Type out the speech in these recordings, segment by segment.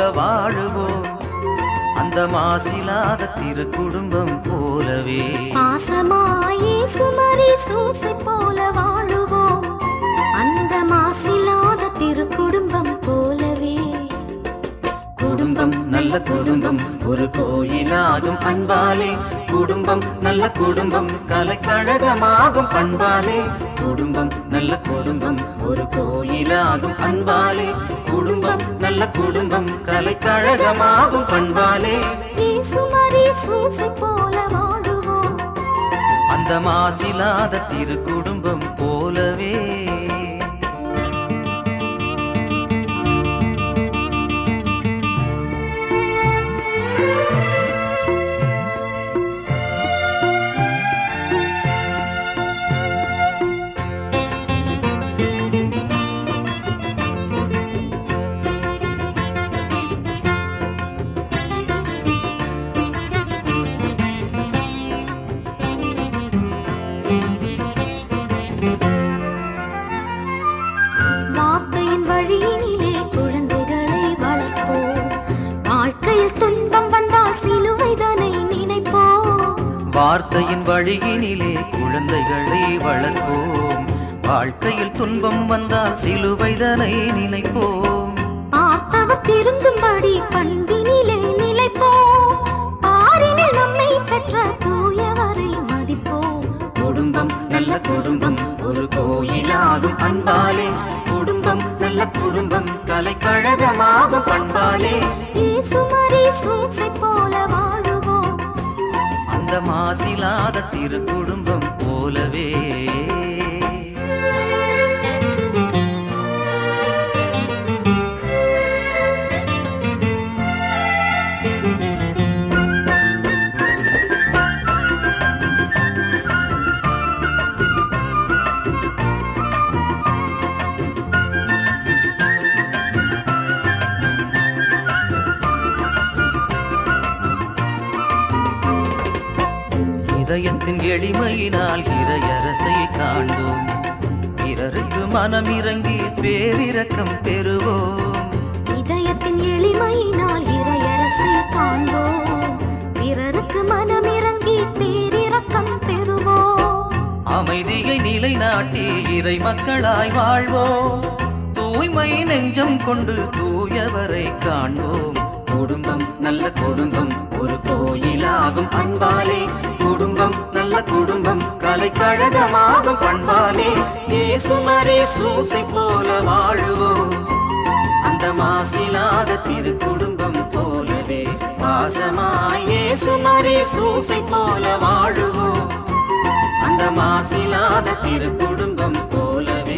வாழுவோம் அந்த மாசிலாத திரு குடும்பம் போலவே பாசமாயே சுமரி சூசை போல வாழுவோம் அந்த மாசில்லாத திரு குடும்பம் போலவே குடும்பம் நல்ல குடும்பம் ஒரு கோயிலாகும் அன்பாலே குடும்பம் நல்ல குடும்பம் கலைக்கழகமாகும் பண்பாலே குடும்பம் நல்ல குடும்பம் ஒரு கோயிலாகும் அன்பாலே குடும்பம் நல்ல குடும்பம் கலைக்கழகமாகும் பண்பாலே சுமரி சூசை போல வாழுவோம் அந்த மாசிலாத திரு குடும்பம் போலவே வார்த்தையின் வழியினிலே குழந்தைகளை வளர்ப்போம் வாழ்க்கையில் துன்பம் வந்தால் சிலுவைதனை நினைப்போம் வார்த்தையின் வழியினிலே குழந்தைகளை வளர்ப்போம் வாழ்க்கையில் துன்பம் வந்தால் சிலுவைதனை நினைப்போம் பார்த்தவர் திருந்தும்படி பண்பினிலே நிலைப்போம் பாரினில் நம்மை பெற்ற தூயவரை மதிப்போம் குடும்பம் நல்ல குடும்பம் ஒரு கோயிலாகும் அன்பாலே குடும்பம் நல்ல குடும்பம் கலைக்கழகமாகும் பண்பாலே சுமரி சூசை போல வாழுவோம் அந்த மாசிலாத திரு குடும்பம் போலவே இதயத்தின் எளிமையினால் இறையரசை காண்போம் பிறருக்கு மனம் இறங்கி பேரிரக்கம் பெறுவோம் இதயத்தின் எளிமையினால் இறையரசை காண்போம் பிறருக்கு மனமிறங்கி பேரிரக்கம் பெறுவோம் அமைதியை நிலைநாட்டி இறை மக்களாய் வாழ்வோம் தூய்மை நெஞ்சம் கொண்டு தூயவரை காண்போம் குடும்பம் நல்ல குடும்பம் ஒரு கோயிலாகும் அன்பாலே குடும்பம் நல்ல குடும்பம் கலைக்கழகமாகும் பண்பாலே ஏசுமரே சூசை போல வாழுவோம் அந்த மாசிலாத திரு குடும்பம் போலவே பாசமாய் ஏசுமரே சூசை போல வாழுவோம் அந்த மாசிலாத திரு குடும்பம் போலவே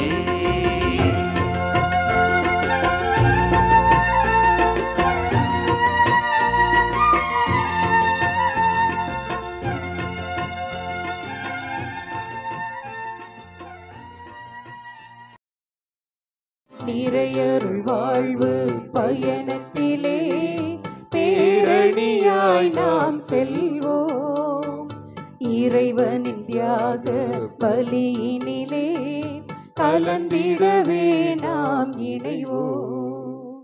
நிறையருள் வாழ்வு பயணத்திலே பேரணியாய் நாம் செல்வோம் இறைவனின் தியாக பலியினிலே கலந்திடவே நாம் இணைவோம்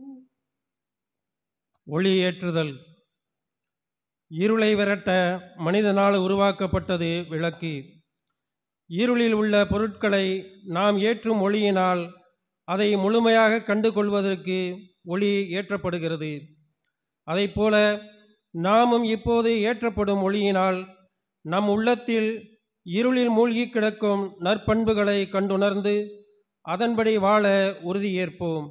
ஒளி ஏற்றுதல் இருளை விரட்ட மனிதனால் உருவாக்கப்பட்டது விளக்கு இருளில் உள்ள பொருட்களை நாம் ஏற்றும் ஒளியினால் அதை முழுமையாக கண்டு கொள்வதற்கு ஒளி ஏற்றப்படுகிறது அதைப்போல நாமும் இப்போது ஏற்றப்படும் ஒளியினால் நம் உள்ளத்தில் இருளில் மூழ்கி கிடக்கும் நற்பண்புகளை கண்டுணர்ந்து அதன்படி வாழ உறுதியேற்போம்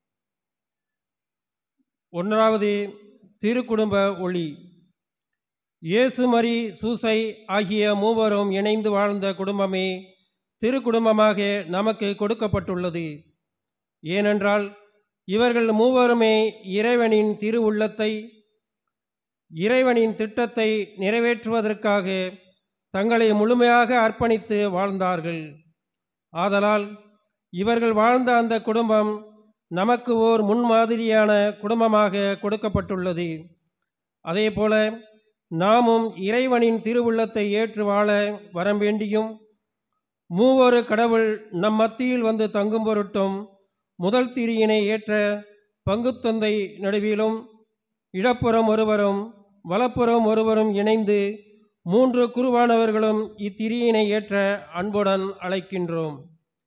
ஒன்றாவது திருக்குடும்ப ஒளி இயேசு மரி சூசை ஆகிய மூவரும் இணைந்து வாழ்ந்த குடும்பமே திருக்குடும்பமாக நமக்கு கொடுக்கப்பட்டுள்ளது ஏனென்றால் இவர்கள் மூவருமே இறைவனின் திரு உள்ளத்தை இறைவனின் திட்டத்தை நிறைவேற்றுவதற்காக தங்களை முழுமையாக அர்ப்பணித்து வாழ்ந்தார்கள் ஆதலால் இவர்கள் வாழ்ந்த அந்த குடும்பம் நமக்கு ஓர் முன்மாதிரியான குடும்பமாக கொடுக்கப்பட்டுள்ளது அதேபோல நாமும் இறைவனின் திருவுள்ளத்தை ஏற்று வாழ வரம் வேண்டியும் மூவொரு கடவுள் நம் மத்தியில் வந்து தங்கும் பொருட்டும் முதல் திரியினை ஏற்ற பங்குத்தந்தை நடுவிலும் இடப்புறம் ஒருவரும் வலப்புறம் ஒருவரும் இணைந்து மூன்று குருவானவர்களும் இத்திரியினை ஏற்ற அன்புடன் அழைக்கின்றோம்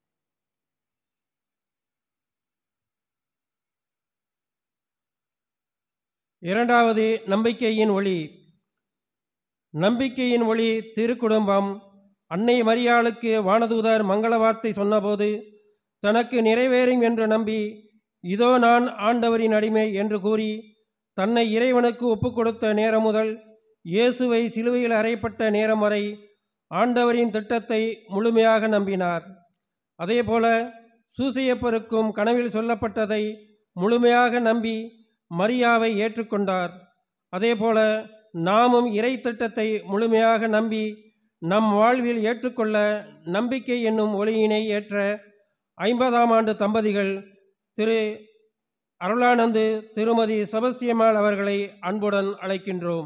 இரண்டாவது நம்பிக்கையின் ஒளி நம்பிக்கையின் ஒளி திருக்குடும்பம் அன்னை மரியாளுக்கு வானதூதர் மங்கள வார்த்தை சொன்னபோது தனக்கு நிறைவேறும் என்று நம்பி இதோ நான் ஆண்டவரின் அடிமை என்று கூறி தன்னை இறைவனுக்கு ஒப்புக் கொடுத்த நேரம் முதல் இயேசுவை சிலுவையில் அறையப்பட்ட நேரம் வரை ஆண்டவரின் திட்டத்தை முழுமையாக நம்பினார் அதேபோல சூசையப்பருக்கும் கனவில் சொல்லப்பட்டதை முழுமையாக நம்பி மரியாவை ஏற்றுக்கொண்டார் அதேபோல நாமும் இறை திட்டத்தை முழுமையாக நம்பி நம் வாழ்வில் ஏற்றுக்கொள்ள நம்பிக்கை என்னும் ஒளியினை ஏற்ற ஐம்பதாம் ஆண்டு தம்பதிகள் திரு அருளானந்து திருமதி செபஸ்தியம்மாள் அவர்களை அன்புடன் அழைக்கின்றோம்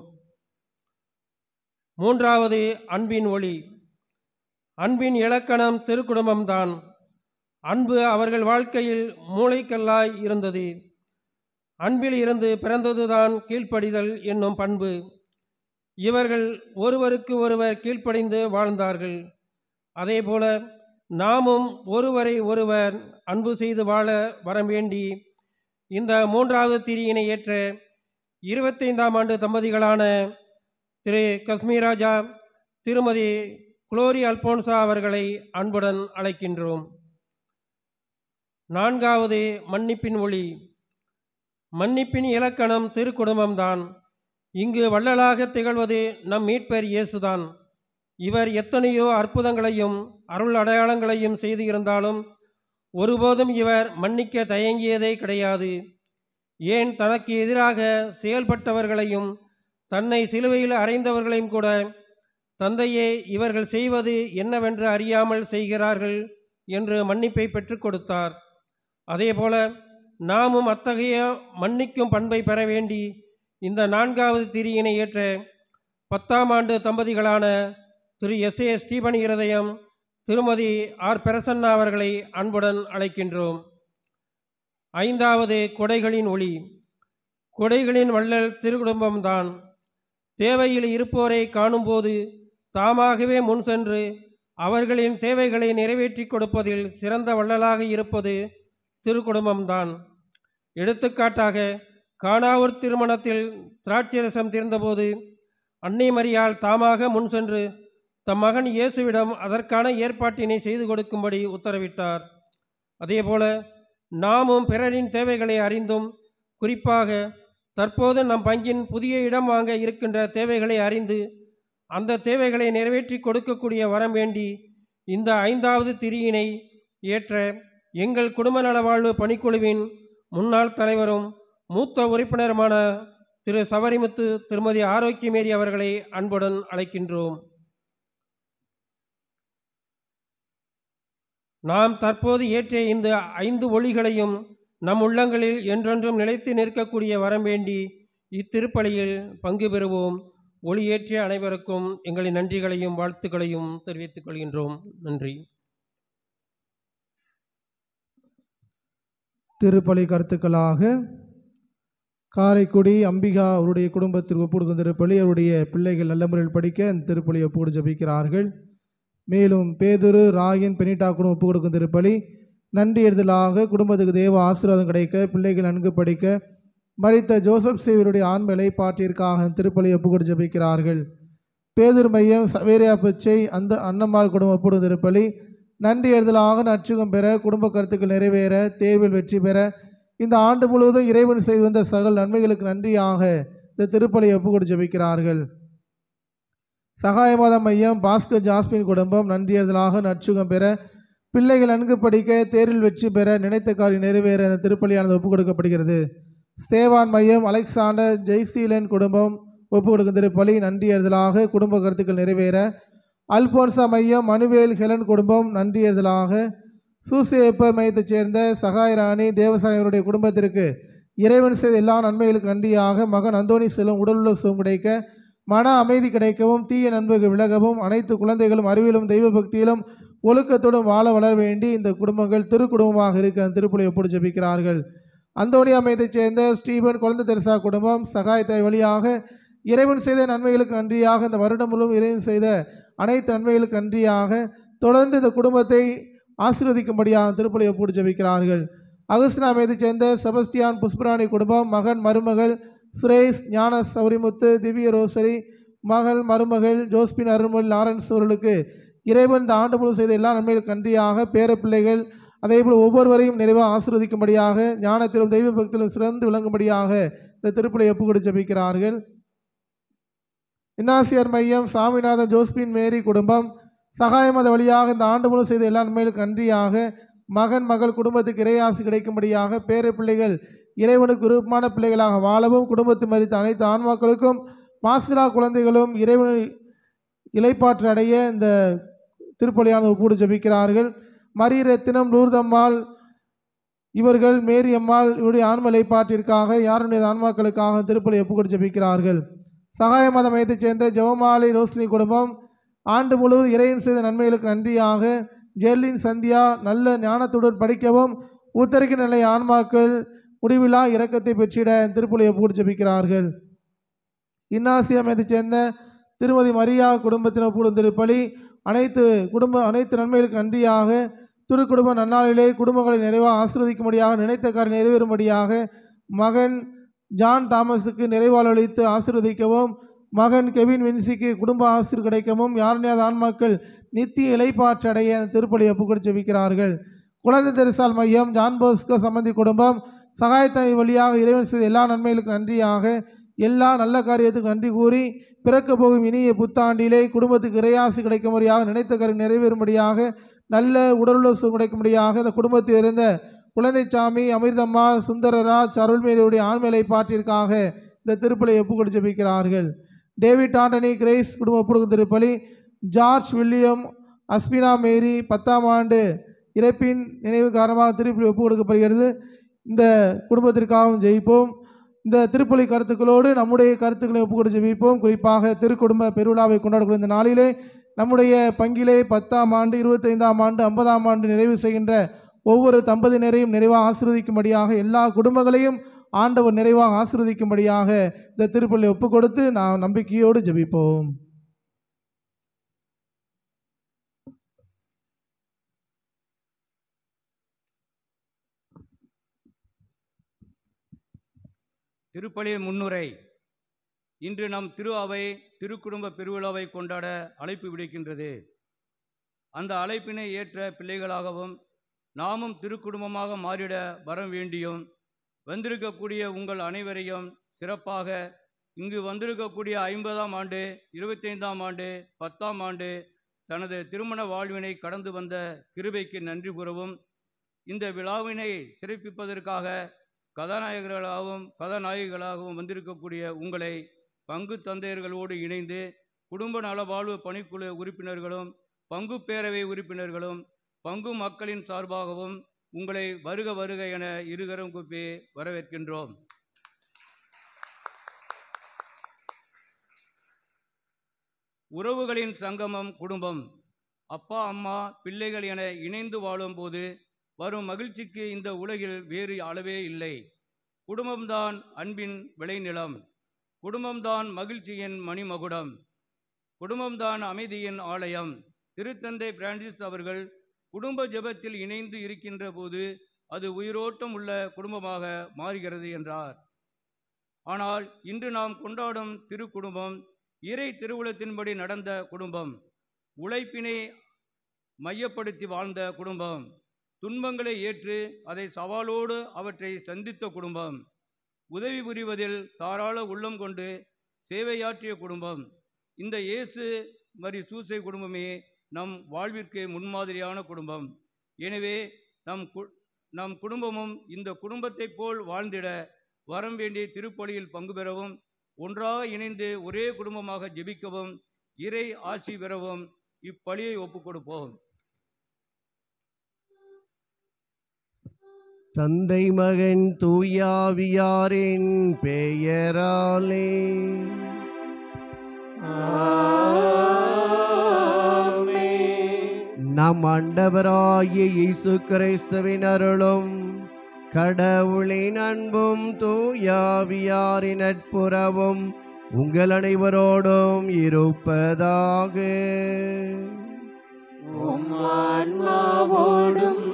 மூன்றாவது அன்பின் ஒளி அன்பின் இலக்கணம் திருக்குடும்பம்தான் அன்பு அவர்கள் வாழ்க்கையில் மூளைக்கல்லாய் இருந்தது அன்பில் இருந்து பிறந்ததுதான் கீழ்ப்படிதல் என்னும் பண்பு இவர்கள் ஒருவருக்கு ஒருவர் கீழ்ப்படிந்து வாழ்ந்தார்கள் அதேபோல நாமும் ஒருவரை ஒருவர் அன்பு செய்து வாழ வர வேண்டி இந்த மூன்றாவது திரியினை ஏற்ற இருபத்தைந்தாம் ஆண்டு தம்பதிகளான திரு கஸ்மீராஜா திருமதி குளோரி அல்போன்சா அவர்களை அன்புடன் அழைக்கின்றோம் நான்காவது மன்னிப்பின் ஒளி மன்னிப்பின் இலக்கணம் திருக்குடும்பம்தான் இங்கு வள்ளலாக திகழ்வது நம் மீட்பர் இயேசுதான் இவர் எத்தனையோ அற்புதங்களையும் அருள் அடையாளங்களையும் செய்து இருந்தாலும் ஒருபோதும் இவர் மன்னிக்க தயங்கியதே கிடையாது ஏன் தனக்கு எதிராக செயல்பட்டவர்களையும் தன்னை சிலுவையில் அறைந்தவர்களையும் கூட தந்தையே இவர்கள் செய்வது என்னவென்று அறியாமல் செய்கிறார்கள் என்று மன்னிப்பை பெற்றுக் கொடுத்தார் அதேபோல நாமும் அத்தகைய மன்னிக்கும் பண்பை பெற வேண்டி இந்த நான்காவது திரியினை ஏற்ற பத்தாம் ஆண்டு தம்பதிகளான திரு எஸ் ஏ ஸ்டீபன் இருதயம் திருமதி ஆர் பிரசன்னா அவர்களை அன்புடன் அழைக்கின்றோம் ஐந்தாவது கொடைகளின் ஒளி கொடைகளின் வள்ளல் திருக்குடும்பம்தான் தேவையில் இருப்போரை காணும்போது தாமாகவே முன் சென்று அவர்களின் தேவைகளை நிறைவேற்றி கொடுப்பதில் சிறந்த வள்ளலாக இருப்பது திருக்குடும்பம்தான் எடுத்துக்காட்டாக காணாவூர் திருமணத்தில் திராட்சரசம் தீர்ந்தபோது அன்னை மரியாள் தாமாக முன் சென்று தம் மகன் இயேசுவிடம் அதற்கான ஏற்பாட்டினை செய்து கொடுக்கும்படி உத்தரவிட்டார் அதேபோல நாமும் பிறரின் தேவைகளை அறிந்தும் குறிப்பாக தற்போது நம் பங்கின் புதிய இடம் வாங்க இருக்கின்ற தேவைகளை அறிந்து அந்த தேவைகளை நிறைவேற்றி கொடுக்கக்கூடிய வரம் வேண்டி இந்த ஐந்தாவது திரியினை ஏற்ற எங்கள் குடும்ப நலவாழ்வு பணிக்குழுவின் முன்னாள் தலைவரும் மூத்த உறுப்பினருமான திரு சவரிமுத்து திருமதி ஆரோக்கியமேரி அவர்களை அன்புடன் அழைக்கின்றோம் நாம் தற்போது ஏற்றிய இந்த ஐந்து ஒளிகளையும் நம் உள்ளங்களில் என்றென்றும் நிலைத்து நிற்கக்கூடிய வரம் வேண்டி இத்திருப்பலியில் பங்கு பெறுவோம் ஒளி ஏற்றிய அனைவருக்கும் எங்களின் நன்றிகளையும் வாழ்த்துக்களையும் தெரிவித்துக் கொள்கின்றோம் நன்றி திருப்பலி கருத்துக்களாக காரைக்குடி அம்பிகா அவருடைய குடும்பத்திற்கு ஒப்பு கொடுக்கும் திருப்பலி அவருடைய பிள்ளைகள் நல்ல முறையில் படிக்க அந்த திருப்பலியை ஒப்பு கொடுத்து ஜபிக்கிறார்கள் மேலும் பேதுரு ராயன் பெனிட்டா குடும்பம் ஒப்பு கொடுக்கும் திருப்பலி நன்றி எழுதலாக குடும்பத்துக்கு தேவ ஆசீர்வாதம் கிடைக்க பிள்ளைகள் நன்கு படிக்க மறித்த ஜோசப் சேவருடைய ஆண்மலை பாட்டிற்காக திருப்பலியை ஒப்பு கொடுத்து ஜபிக்கிறார்கள் பேதூர் மையம் சவேரியா பிச்சை அந்த அன்னம்மாள் குடும்பம் ஒப்பு கொடுக்கும் திருப்பலி நன்றி எழுதலாக நற்சுகம் பெற குடும்ப கருத்துக்கள் நிறைவேற தேர்வில் வெற்றி பெற இந்த ஆண்டு முழுவதும் இறைவன் செய்து வந்த சகல் நன்மைகளுக்கு நன்றியாக இந்த திருப்பலியை ஒப்பு கொடுத்து ஜபிக்கிறார்கள் சகாயமாத மையம் பாஸ்கர் ஜாஸ்மின் குடும்பம் நன்றி எழுதலாக நற்சுகம் பெற பிள்ளைகள் நன்கு படிக்க தேர்வில் வெற்றி பெற நினைத்த காரியம் நிறைவேற இந்த திருப்பலியானது ஒப்புக் கொடுக்கப்படுகிறது ஸ்தேவான் மையம் அலெக்சாண்டர் ஜெய்சீலன் குடும்பம் ஒப்புக் கொடுக்கும் திருப்பலி நன்றி எழுதலாக குடும்ப கருத்துக்கள் நிறைவேற அல்போன்சா மையம் மனுவேல் ஹெலன் குடும்பம் நன்றி எழுதலாக சூசேப்பர் மையத்தைச் சேர்ந்த சகாயராணி தேவசாயருடைய குடும்பத்திற்கு இறைவன் செய்த எல்லா நன்மைகளுக்கு நன்றியாக மகன் அந்தோணி செல்லும் உடலுள்ள சுகம் கிடைக்க மன அமைதி கிடைக்கவும் தீய நண்பர்கள் விலகவும் அனைத்து குழந்தைகளும் அறிவிலும் தெய்வ பக்தியிலும் ஒழுக்கத்தோடும் வாழ வளர வேண்டி இந்த குடும்பங்கள் திருக்குடும்பமாக இருக்க அந்த திருப்புலையை ஒப்பு ஜபிக்கிறார்கள் அந்தோனியா மையத்தைச் சேர்ந்த ஸ்டீபன் குழந்தை தெரசா குடும்பம் சகாயத்தை வழியாக இறைவன் செய்த நன்மைகளுக்கு நன்றியாக இந்த வருடம் முழுவதும் இறைவன் செய்த அனைத்து நன்மைகளுக்கு நன்றியாக தொடர்ந்து இந்த குடும்பத்தை ஆசீர்வதிக்கும்படியாக திருப்பலி ஒப்புடு ஜெபிக்கிறார்கள் அகஸ்தினா மையத்தைச் சேர்ந்த செபஸ்தியான் புஷ்பராணி குடும்பம் மகன் மருமகள் சுரேஷ் ஞான சௌரிமுத்து திவ்ய ரோசரி மகள் மருமகள் ஜோஸ்பின் அருள்மொழி லாரன்ஸ் அவர்களுக்கு இறைவன் இந்த ஆண்டு முழு செய்த எல்லா நன்மைகளுக்கு நன்றியாக பேரப்பிள்ளைகள் அதேபோல் ஒவ்வொருவரையும் நிறைவாக ஆசீர்வதிக்கும்படியாக ஞானத்திலும் தெய்வ பக்தியிலும் சிறந்து விளங்கும்படியாக இந்த திருப்பலை ஒப்புக்கொடு ஜெபிக்கிறார்கள் இன்னாசியர் மையம் சாமிநாதன் ஜோஸ்பின் மேரி குடும்பம் சகாயமத வழியாக இந்த ஆண்டு முழு செய்த எல்லா நன்மைகளுக்கு நன்றியாக மகன் மகள் குடும்பத்துக்கு இறையாசு கிடைக்கும்படியாக பேர பிள்ளைகள் இறைவனுக்கு விருப்பமான பிள்ளைகளாக வாழவும் குடும்பத்தை மறித்த அனைத்து ஆன்மாக்களுக்கும் மாசிலா குழந்தைகளும் இறைவன் இலைப்பாற்று அடைய இந்த திருப்பலியான ஒப்புடு ஜபிக்கிறார்கள் மரி ரத்தினம் லூர்தம்மாள் இவர்கள் மேரி அம்மாள் இவருடைய ஆன்ம இலைப்பாற்றிற்காக யாருடைய ஆன்மாக்களுக்காக திருப்பலி ஒப்புக்கொடு ஜபிக்கிறார்கள் சகாய மத மையத்தைச் சேர்ந்த ஜெவமாலை ரோஸ்லி குடும்பம் ஆண்டு முழுவதும் இறைவன் செய்த நன்மைகளுக்கு நன்றியாக ஜெர்லின் சந்தியா நல்ல ஞானத்துடன் படிக்கவும் உத்தரிக்க நிலை ஆன்மாக்கள் முடிவில்லா இரக்கத்தை பெற்றிட திருப்பலியை ஒப்புக்கொடு ஜபிக்கிறார்கள் இன்னாசியா மையத்தைச் சேர்ந்த திருமதி மரியா குடும்பத்தினர் ஒப்புக்கொடும் திருப்பலி அனைத்து குடும்ப அனைத்து நன்மைகளுக்கு நன்றியாக திருக்குடும்ப நன்னாளிலே குடும்பங்களை நிறைவாக ஆசீர்வதிக்கும்படியாக நினைத்த காரியம் நிறைவேறும்படியாக மகன் ஜான் தாமஸுக்கு நிறைவாளளித்து ஆசீர்வதிக்கவும் மகன் கெவின் வின்சிக்கு குடும்ப ஆசிர் கிடைக்கவும் யாருனையாத ஆன்மாக்கள் நித்திய இலைப்பாற்றடைய அந்த திருப்பலியை ஒப்புக்கொடு ஜெபிக்கிறார்கள் குழந்தை தெரிசால் மையம் ஜான் போஸ்கோ சம்பந்தி குடும்பம் சகாயத்தை வழியாக இறைவன் செய்த எல்லா நன்மைகளுக்கு நன்றியாக எல்லா நல்ல காரியத்துக்கு நன்றி கூறி பிறக்க போகும் இனிய புத்தாண்டிலே குடும்பத்துக்கு இறையாசு கிடைக்கும்படியாக நினைத்த காரியம் நிறைவேறும்படியாக நல்ல உடலுள்ள கிடைக்கும்படியாக இந்த குடும்பத்தில் இருந்த குழந்தைச்சாமி அமிர்தம்மா சுந்தரராஜ் அருள்மேரியுடைய ஆண்மையை பாற்றிற்காக இந்த திருப்பலியை ஒப்புக்கொடு ஜெபிக்கிறார்கள் டேவிட் ஆண்டனி கிரேஸ் குடும்ப ஒப்புக்கொடு திருப்பலி ஜார்ஜ் வில்லியம் அஸ்பினா மேரி பத்தாம் ஆண்டு இறப்பின் நினைவு காரணமாக திருப்பலி ஒப்புக் கொடுக்கப்படுகிறது இந்த குடும்பத்திற்காகவும் ஜெயிப்போம் இந்த திருப்பலி கருத்துக்களோடு நம்முடைய கருத்துக்களை ஒப்புக்கொடு ஜெபிப்போம் குறிப்பாக திருக்குடும்ப பெருவிழாவை கொண்டாடக்கூடிய இந்த நாளிலே நம்முடைய பங்கிலே பத்தாம் ஆண்டு இருபத்தைந்தாம் ஆண்டு ஐம்பதாம் ஆண்டு நிறைவு செய்கின்ற ஒவ்வொரு தம்பதியினரையும் நிறைவாக ஆசீர்வதிக்கும்படியாக எல்லா குடும்பங்களையும் ஆண்டவர் நிறைவாக ஆசீர்வதிக்கும்படியாக இந்த திருப்பலி ஒப்புக் கொடுத்து நாம் நம்பிக்கையோடு ஜெபிப்போம் திருப்பலி முன்னுரை இன்று நம் திரு அவை திருக்குடும்ப பெருவிழாவை கொண்டாட அழைப்பு விடுக்கின்றது அந்த அழைப்பினை ஏற்ற பிள்ளைகளாகவும் நாமும் திருக்குடும்பமாக மாறிட வர வேண்டியும் வந்திருக்கக்கூடிய உங்கள் அனைவரையும் சிறப்பாக இங்கு வந்திருக்கக்கூடிய ஐம்பதாம் ஆண்டு இருபத்தைந்தாம் ஆண்டு பத்தாம் ஆண்டு தனது திருமண வாழ்வினை கடந்து வந்த கிருபைக்கு நன்றி கூறவும் இந்த விழாவினை சிறப்பிப்பதற்காக கதாநாயகர்களாகவும் கதாநாயகிகளாகவும் வந்திருக்கக்கூடிய உங்களை பங்கு தந்தையர்களோடு இணைந்து குடும்ப நலவாழ்வு பணிக்குழு உறுப்பினர்களும் பங்கு பேரவை உறுப்பினர்களும் பங்கு மக்களின் சார்பாகவும் உங்களை வருக வருக என இருகரம் கூப்பி வரவேற்கின்றோம் உறவுகளின் சங்கமம் குடும்பம் அப்பா அம்மா பிள்ளைகள் என இணைந்து வாழும்போது வரும் மகிழ்ச்சிக்கு இந்த உலகில் வேறு அளவே இல்லை குடும்பம்தான் அன்பின் விளைநிலம் குடும்பம்தான் மகிழ்ச்சியின் மணிமகுடம் குடும்பம்தான் அமைதியின் ஆலயம் திருத்தந்தை பிரான்சிஸ் அவர்கள் குடும்ப ஜெபத்தில் இணைந்து இருக்கின்ற போது அது உயிரோட்டம் உள்ள குடும்பமாக மாறுகிறது என்றார் ஆனால் இன்று நாம் கொண்டாடும் திருக்குடும்பம் இறை திருவுளத்தின்படி நடந்த குடும்பம் உழைப்பினை மையப்படுத்தி வாழ்ந்த குடும்பம் துன்பங்களை ஏற்று அதை சவாலோடு அவற்றை சந்தித்த குடும்பம் உதவி புரிவதில் தாராள உள்ளம் கொண்டு சேவையாற்றிய குடும்பம் இந்த இயேசு மரி சூசை குடும்பமே நம் வாழ்விற்கு முன்மாதிரியான குடும்பம் எனவே நம் கு நம் குடும்பமும் இந்த குடும்பத்தைப் போல் வாழ்ந்திட வரம் வேண்டிய திருப்பலியில் பங்கு பெறவும் ஒன்றாக இணைந்து ஒரே குடும்பமாக ஜெபிக்கவும் இறை ஆட்சி பெறவும் இப்பலியை ஒப்புக் கொடுப்போம் தந்தை மகன் தூயாவியாரின் பெயராலே நம் ஆண்டவராகிய இயேசு கிறிஸ்துவின் அருளும் கடவுளின் அன்பும் தூயாவியாரின் நட்புறவும் உங்கள் அனைவரோடும் இருப்பதாக உம் ஆன்மாவோடும்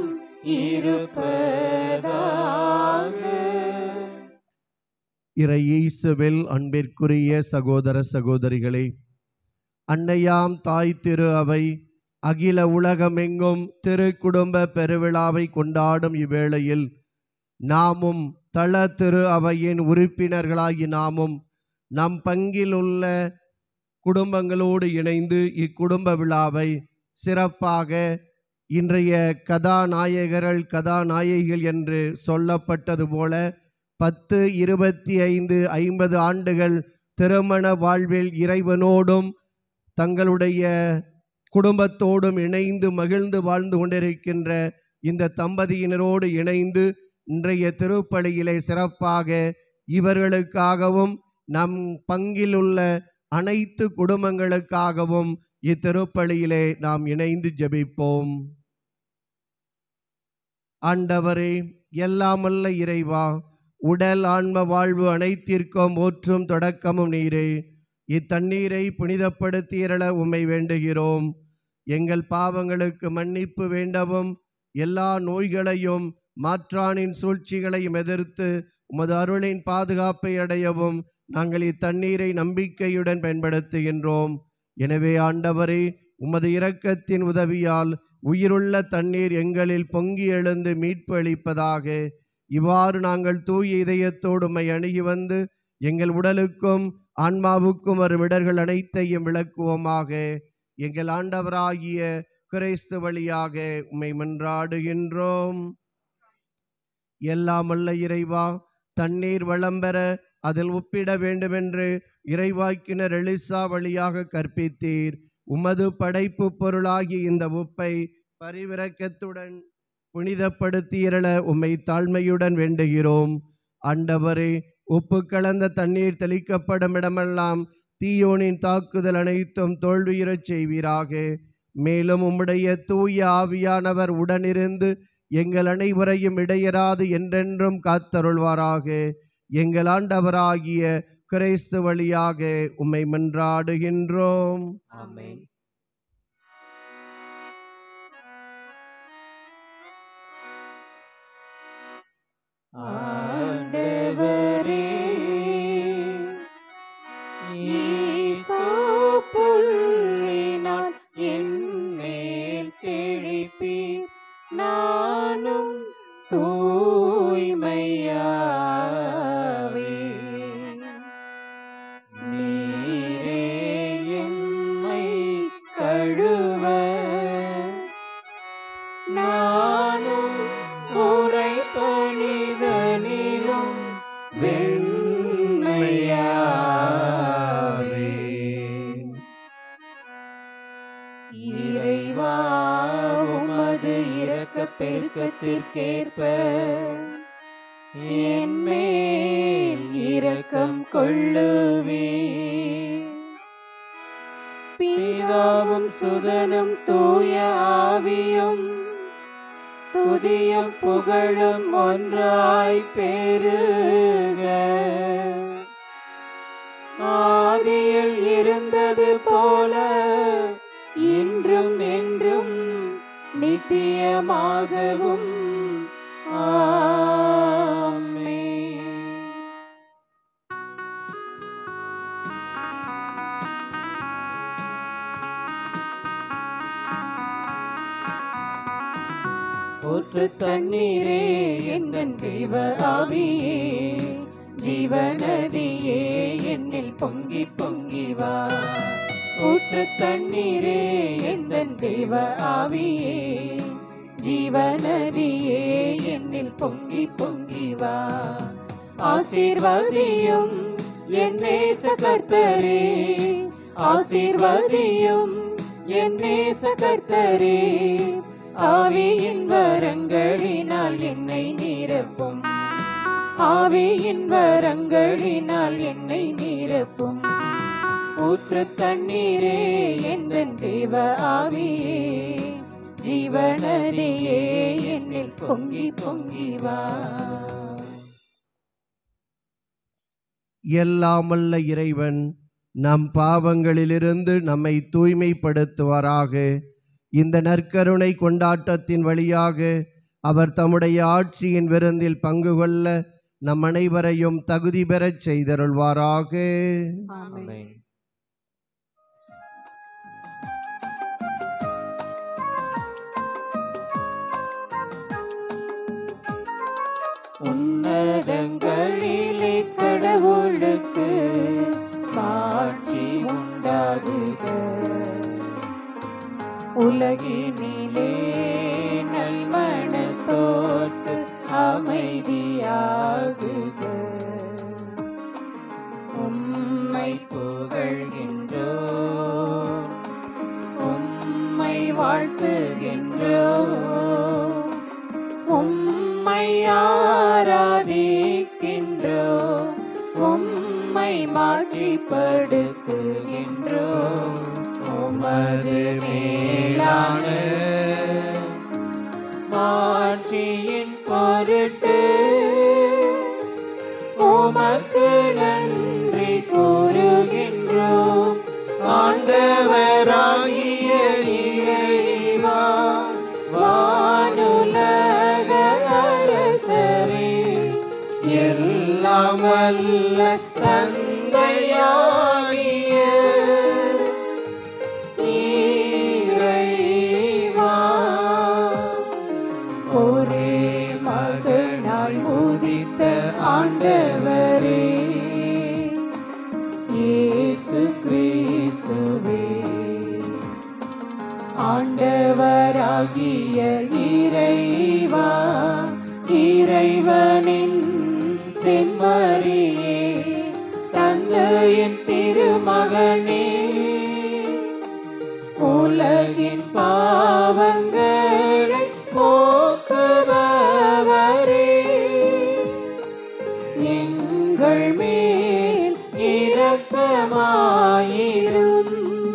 இருப்பதாக இறை இயேசுவில் அன்பிற்குரிய சகோதர சகோதரிகளே அன்னையாம் தாய் திரு அவை அகில உலகமெங்கும் திரு குடும்ப பெருவிழாவை கொண்டாடும் இவ்வேளையில் நாமும் தள திரு அவையின் உறுப்பினர்களாகி நாமும் நம் பங்கில் உள்ள குடும்பங்களோடு இணைந்து இக்குடும்ப விழாவை சிறப்பாக இன்றைய கதாநாயகர்கள் கதாநாயகிகள் என்று சொல்லப்பட்டது போல பத்து இருபத்தி ஐந்து ஐம்பது ஆண்டுகள் திருமண வாழ்வில் இறைவனோடும் தங்களுடைய குடும்பத்தோடும் இணைந்து மகிழ்ந்து வாழ்ந்து கொண்டிருக்கின்ற இந்த தம்பதியினரோடு இணைந்து இன்றைய திருப்பலியிலே சிறப்பாக இவர்களுக்காகவும் நம் பங்கில் உள்ள அனைத்து குடும்பங்களுக்காகவும் இத்திருப்பலியிலே நாம் இணைந்து ஜெபிப்போம் ஆண்டவரே எல்லாமல்ல இறைவா உடல் ஆன்ம வாழ்வு அனைத்திற்கும் ஊற்றும் தொடக்கமும் நீரே இத்தண்ணீரை புனிதப்படுத்தியரள உம்மை வேண்டுகிறோம் எங்கள் பாவங்களுக்கு மன்னிப்பு வேண்டவும் எல்லா நோய்களையும் மாற்றானின் சூழ்ச்சிகளையும் எதிர்த்து உமது அருளின் பாதுகாப்பை அடையவும் நாங்கள் இத்தண்ணீரை நம்பிக்கையுடன் பயன்படுத்துகின்றோம் எனவே ஆண்டவரே உமது இரக்கத்தின் உதவியால் உயிருள்ள தண்ணீர் எங்களில் பொங்கி எழுந்து மீட்பு அளிப்பதாக இவ்வாறு நாங்கள் தூய இதயத்தோடு உம்மை அணுகி வந்து எங்கள் உடலுக்கும் ஆன்மாவுக்கும் வரும் இடர்கள் அனைத்தையும் விளக்குவோமாக எங்கள் ஆண்டவராகிய கிறிஸ்து வழியாக உம்மை மன்றாடுகின்றோம் எல்லாம் வல்ல இறைவா தண்ணீர் வளம் பெற அதில் ஒப்பிட வேண்டுமென்று இறைவாக்கினர் எலிசா வழியாக கற்பித்தீர் உமது படைப்பு பொருளாகிய இந்த உப்பை பரிவிரக்கத்துடன் புனிதப்படுத்தியரள உம்மை தாழ்மையுடன் வேண்டுகிறோம் ஆண்டவரே உப்பு கலந்த தண்ணீர் தெளிக்கப்படும் இடமெல்லாம் தீயோனின் தாக்குதல் அனைத்தும் தோல்வியுறச் செய்வீராக மேலும் உம்முடைய தூய ஆவியானவர் உடனிருந்து எங்கள் அனைவரையும் இடையராது என்றென்றும் காத்தருள்வாராக எங்கள் ஆண்டவராகிய கிறிஸ்து வழியாக உம்மை மன்றாடுகின்றோம் ஆமென் ஆண்டவரே ஈசா புல்லினால் என்மேல் தெளிப்பீர் நானும் தூய்மையாவே நீரே எம்மை கழுவ நானும் உரை பணிதனிலும் வெண்மையாவே இறைவா உமது இரக்க பெருக்கத்திற்கேற்ப என் மேல் இரக்கம் கொள்ளுவே பிதாவும் சுதனும் தூய ஆவியும் துதியும் புகழும் ஒன்றாய் பெருக ஆதியில் இருந்தது போல இன்றும் என்றும் நித்தியமாகவும் ஆமென் ஊற்று தண்ணீரே எந்தன் தெய்வ ஆவியே ஜீவநதியே என்னில் பொங்கி பொங்கி வா ஊற்று தண்ணீரே எந்தன் தெய்வ ஆவியே ஜீவநதியே என்னில் பொங்கி பொங்கி வா ஆசீர்வதியும் என் நேச கர்த்தரே ஆசீர்வதியும் என் நேச கர்த்தரே ஆவியின் வரங்களினால் என்னை நிரப்பும் ஆவியின் வரங்களினால் என்னை நிரப்பும் ஊற்று தண்ணீரே எந்த தேவ ஆவியே ஜீவநதியே என்னில் பொங்கி பொங்கி வா எல்லாமல்ல இறைவன் நம் பாவங்களிலிருந்து நம்மை தூய்மைப்படுத்துவாராக இந்த நற்கருணை கொண்டாட்டத்தின் வழியாக அவர் தம்முடைய ஆட்சியின் விருந்தில் பங்கு கொள்ள நம் அனைவரையும் தகுதி பெறச் செய்தருள்வாராக ஆமென் உன்னதங்களிலே கடவுளுக்கு மாட்சி உண்டாகுக உலகினிலே நல்மணத்தோர்க்கு அமைதியாகுக உம்மை புகழ்கின்றோ உம்மை வாழ்த்துகின்றோ உம்மை ஆராதிக்கின்றோ உம்மை மாற்றிப்படுத்துகின்றோ உமது மேலான மாட்சியின் பொருட்டு உமக்கு நன்றி கூறுகின்றோம் ஆண்டவராகிய இறைவா வானுலக அரசரே எல்லாம் வல்ல தந்தையாகிய இறைவா ஒரே மகனாய் உதித்த ஆண்டவரே இயேசு கிறிஸ்துவே ஆண்டவராகிய இறைவா இறைவனின் செம்மறியே தந்தையின் திருமகனே உலகின் பாவங்களை போக்குபவரே எங்கள் மேல் இரக்கமாயிரும்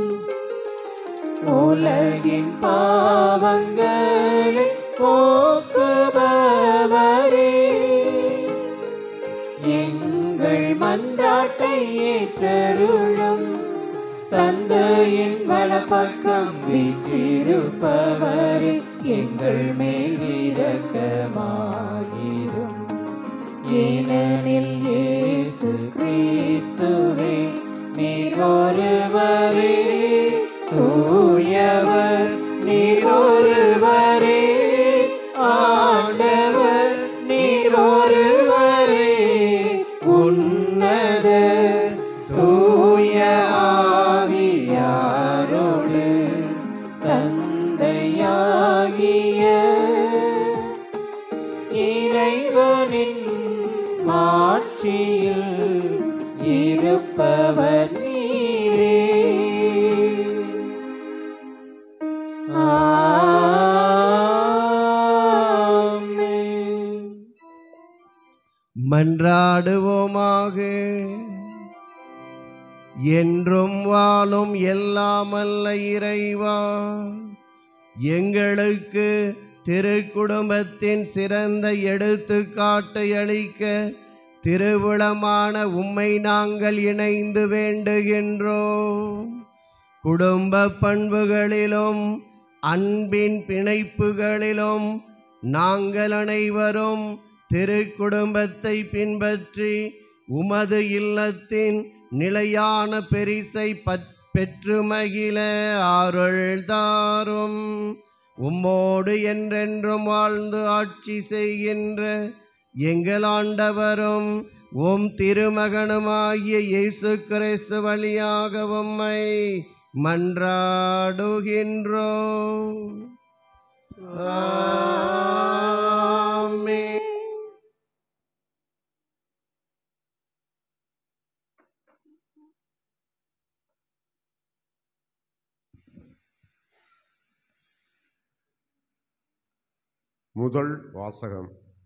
உலகின் பாவங்களை போக்குபவரே எங்கள் மன்றாட்டை ஏற்றருளும் தந்தையின் வலப்பக்கம் வீற்றிருப்பவரே எங்கள் மேல் இரக்கமாயிரும் ஏனெனில் இயேசு கிறிஸ்துவே நீர் ஒருவரே தூயவர் நீர் ஒருவரே ஆண்டவர் நீர் ஒருவரே உன்னத தூய ஆவியாரோடு தந்தையாகிய இறைவனின் மாட்சியில் இருப்பவர் நீரே ஆமென். மன்றாடுவோமாக என்றும் வாழும் எல்லாமல்ல இறைவா எங்களுக்கு திருக்குடும்பத்தின் சிறந்த எடுத்துக்காட்டை அளிக்க திருவுளமான உம்மை நாங்கள் இணைந்து வேண்டுகின்றோம் குடும்ப பண்புகளிலும் அன்பின் பிணைப்புகளிலும் நாங்கள் அனைவரும் திருக்குடும்பத்தை பின்பற்றி உமது இல்லத்தின் நிலையான பெரிசை பற்- பெற்று மகிழ அருள் தாரும் உம்மோடு என்றென்றும் வாழ்ந்து ஆட்சி செய்கின்ற எங்கள் ஆண்டவரும் உம் திருமகனுமாகிய இயேசு கிறிஸ்து வழியாக உம்மை மன்றாடுகின்றோம் ஆமென். முதல் வாசகம்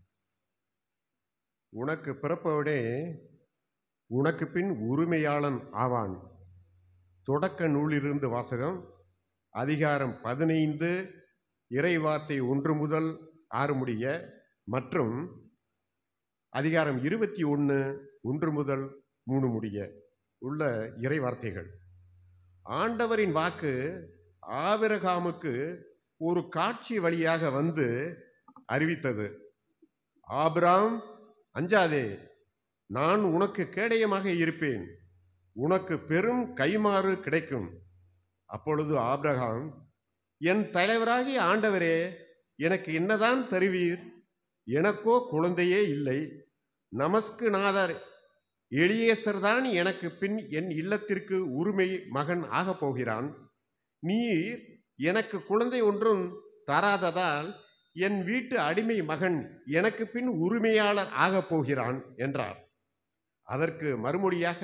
உனக்கு பிறப்பவனே உனக்கு பின் உரிமையாளன் ஆவான் தொடக்க நூலிலிருந்து வாசகம் அதிகாரம் பதினைந்து இறைவார்த்தை ஒன்று முதல் ஆறு முடிய மற்றும் அதிகாரம் இருபத்தி ஒன்று ஒன்று முதல் மூணு முடிய உள்ள இறை வார்த்தைகள் ஆண்டவரின் வாக்கு ஆபிரகாமுக்கு ஒரு காட்சி வழியாக வந்து அறிவித்தது ஆபிராம் அஞ்சாதே நான் உனக்கு கேடயமாக இருப்பேன் உனக்கு பெரும் கைமாறு கிடைக்கும் அப்பொழுது ஆபிரகாம் என் தலைவராகிய ஆண்டவரே எனக்கு என்னதான் தருவீர் எனக்கோ குழந்தையே இல்லை நமஸ்கு நாதர் எளியேசர் தான் எனக்கு பின் என் இல்லத்திற்கு உரிமை மகன் ஆகப் போகிறான் நீர் எனக்கு குழந்தை ஒன்றும் தராததால் என் வீட்டு அடிமை மகன் எனக்கு பின் உரிமையாளர் ஆகப் போகிறான் என்றார் அதற்கு மறுமொழியாக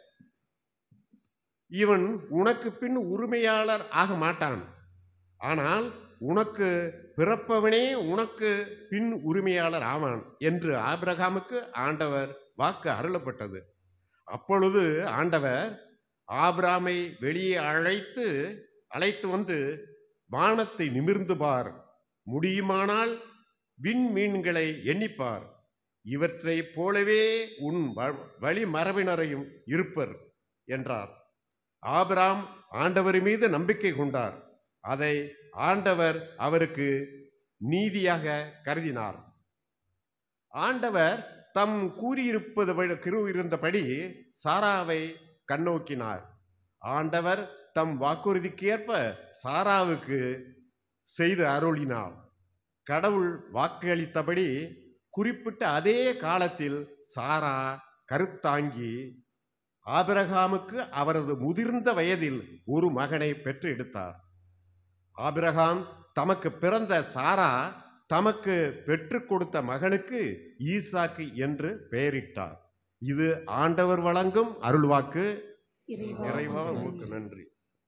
இவன் உனக்கு பின் உரிமையாளர் ஆக மாட்டான் ஆனால் உனக்கு பிறப்பவனே உனக்கு பின் உரிமையாளர் ஆவான் என்று ஆபிரகாமுக்கு ஆண்டவர் வாக்கு அருளப்பட்டது அப்பொழுது ஆண்டவர் ஆபிராமை வெளியே அழைத்து அழைத்து வந்து வானத்தை நிமிர்ந்து பார் முடியுமானால் விண்மீன்களை எண்ணிப்பார் இவற்றைப் போலவே உன் வ- வழிமரபினரையும் இருப்பர் என்றார் ஆபிராம் ஆண்டவர் மீது நம்பிக்கை கொண்டார் அதை ஆண்டவர் அவருக்கு நீதியாக கருதினார் ஆண்டவர் தம் கூறியிருப்பது இருந்தபடி சாராவை கண்ணோக்கினார் ஆண்டவர் தம் வாக்குறுதிக்கு ஏற்ப சாராவுக்கு செய்து அருளினார் கடவுள் வாக்களித்தபடி குறிப்பிட்ட அதே காலத்தில் சாரா கருத்தாங்கி ஆபிரகாமுக்கு அவரது முதிர்ந்த வயதில் ஒரு மகனை பெற்று எடுத்தார் ஆபிரகாம் தமக்கு பிறந்த சாரா தமக்கு பெற்றுக் கொடுத்த மகனுக்கு ஈசாக்கு என்று பெயரிட்டார் இது ஆண்டவர் வழங்கும் அருள்வாக்கு இறைவா உமக்கு நன்றி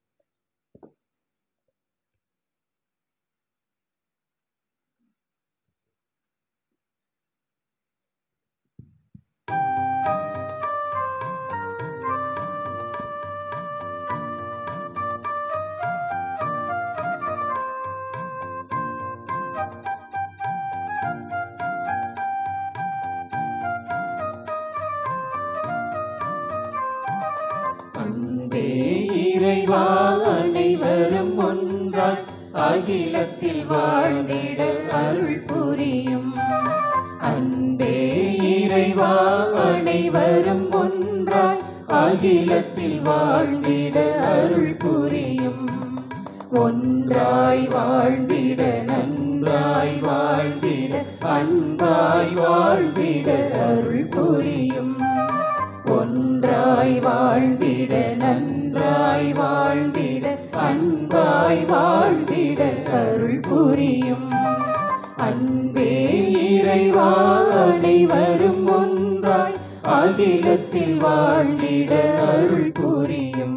அன்பே இறைவா அனைவரும் ஒன்றாய் அகிலத்தில் வாழ்ந்திட அருள் புரியும் அன்பே இறைவா அனைவரும் ஒன்றாய் அகிலத்தில் வாழ்ந்திட அருள் புரியும் ஒன்றாய் வாழ்ந்திட நன்றாய் வாழ்ந்திட அன்பாய் வாழ்ந்திட அருள் புரியும் ஒன்றாய் வாழ்ந்திட நன்றாய் வாழ்ந்திட அன்பாய் வாழ்ந்திட அருள் புரியும் அன்பே இறைவா அனைவரும் ஒன்றாய் அகிலத்தில் வாழ்ந்திட அருள் புரியும்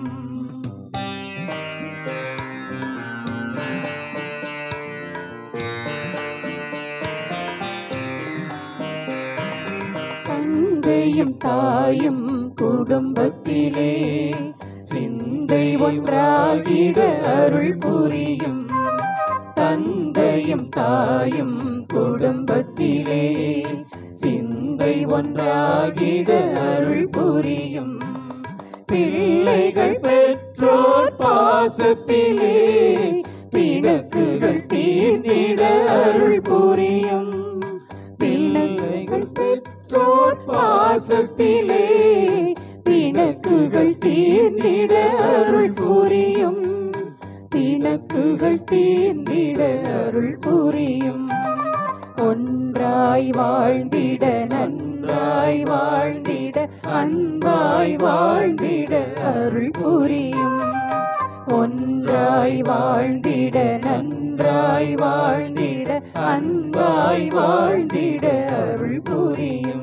தந்தையும் தாயும் குடும்பத்திலே சிந்தை ஒன்றாகிட அருள் புரியும் தந்தையும் தாயும் குடும்பத்திலே சிந்தை ஒன்றாகிட அருள் புரியும் பிள்ளைகள் பெற்றோர் பாசத்திலே பிணக்குகள் தீர்ந்திட அருள் புரியும் பிள்ளைகள் பெற்றோர் பாசத்திலே பிணக்குகள் தீர்ந்திட அருள் புரியும் பிணக்குகள் தீர்ந்திட அருள் புரியும் ஒன்றாய் வாழ்ந்திட நன்றாய் வாழ்ந்திட அன்பாய் வாழ்ந்திட அருள் புரியும் ஒன்றாய் வாழ்ந்திட நன்றாய் வாழ்ந்திட அன்பாய் வாழ்ந்திட அருள் புரியும்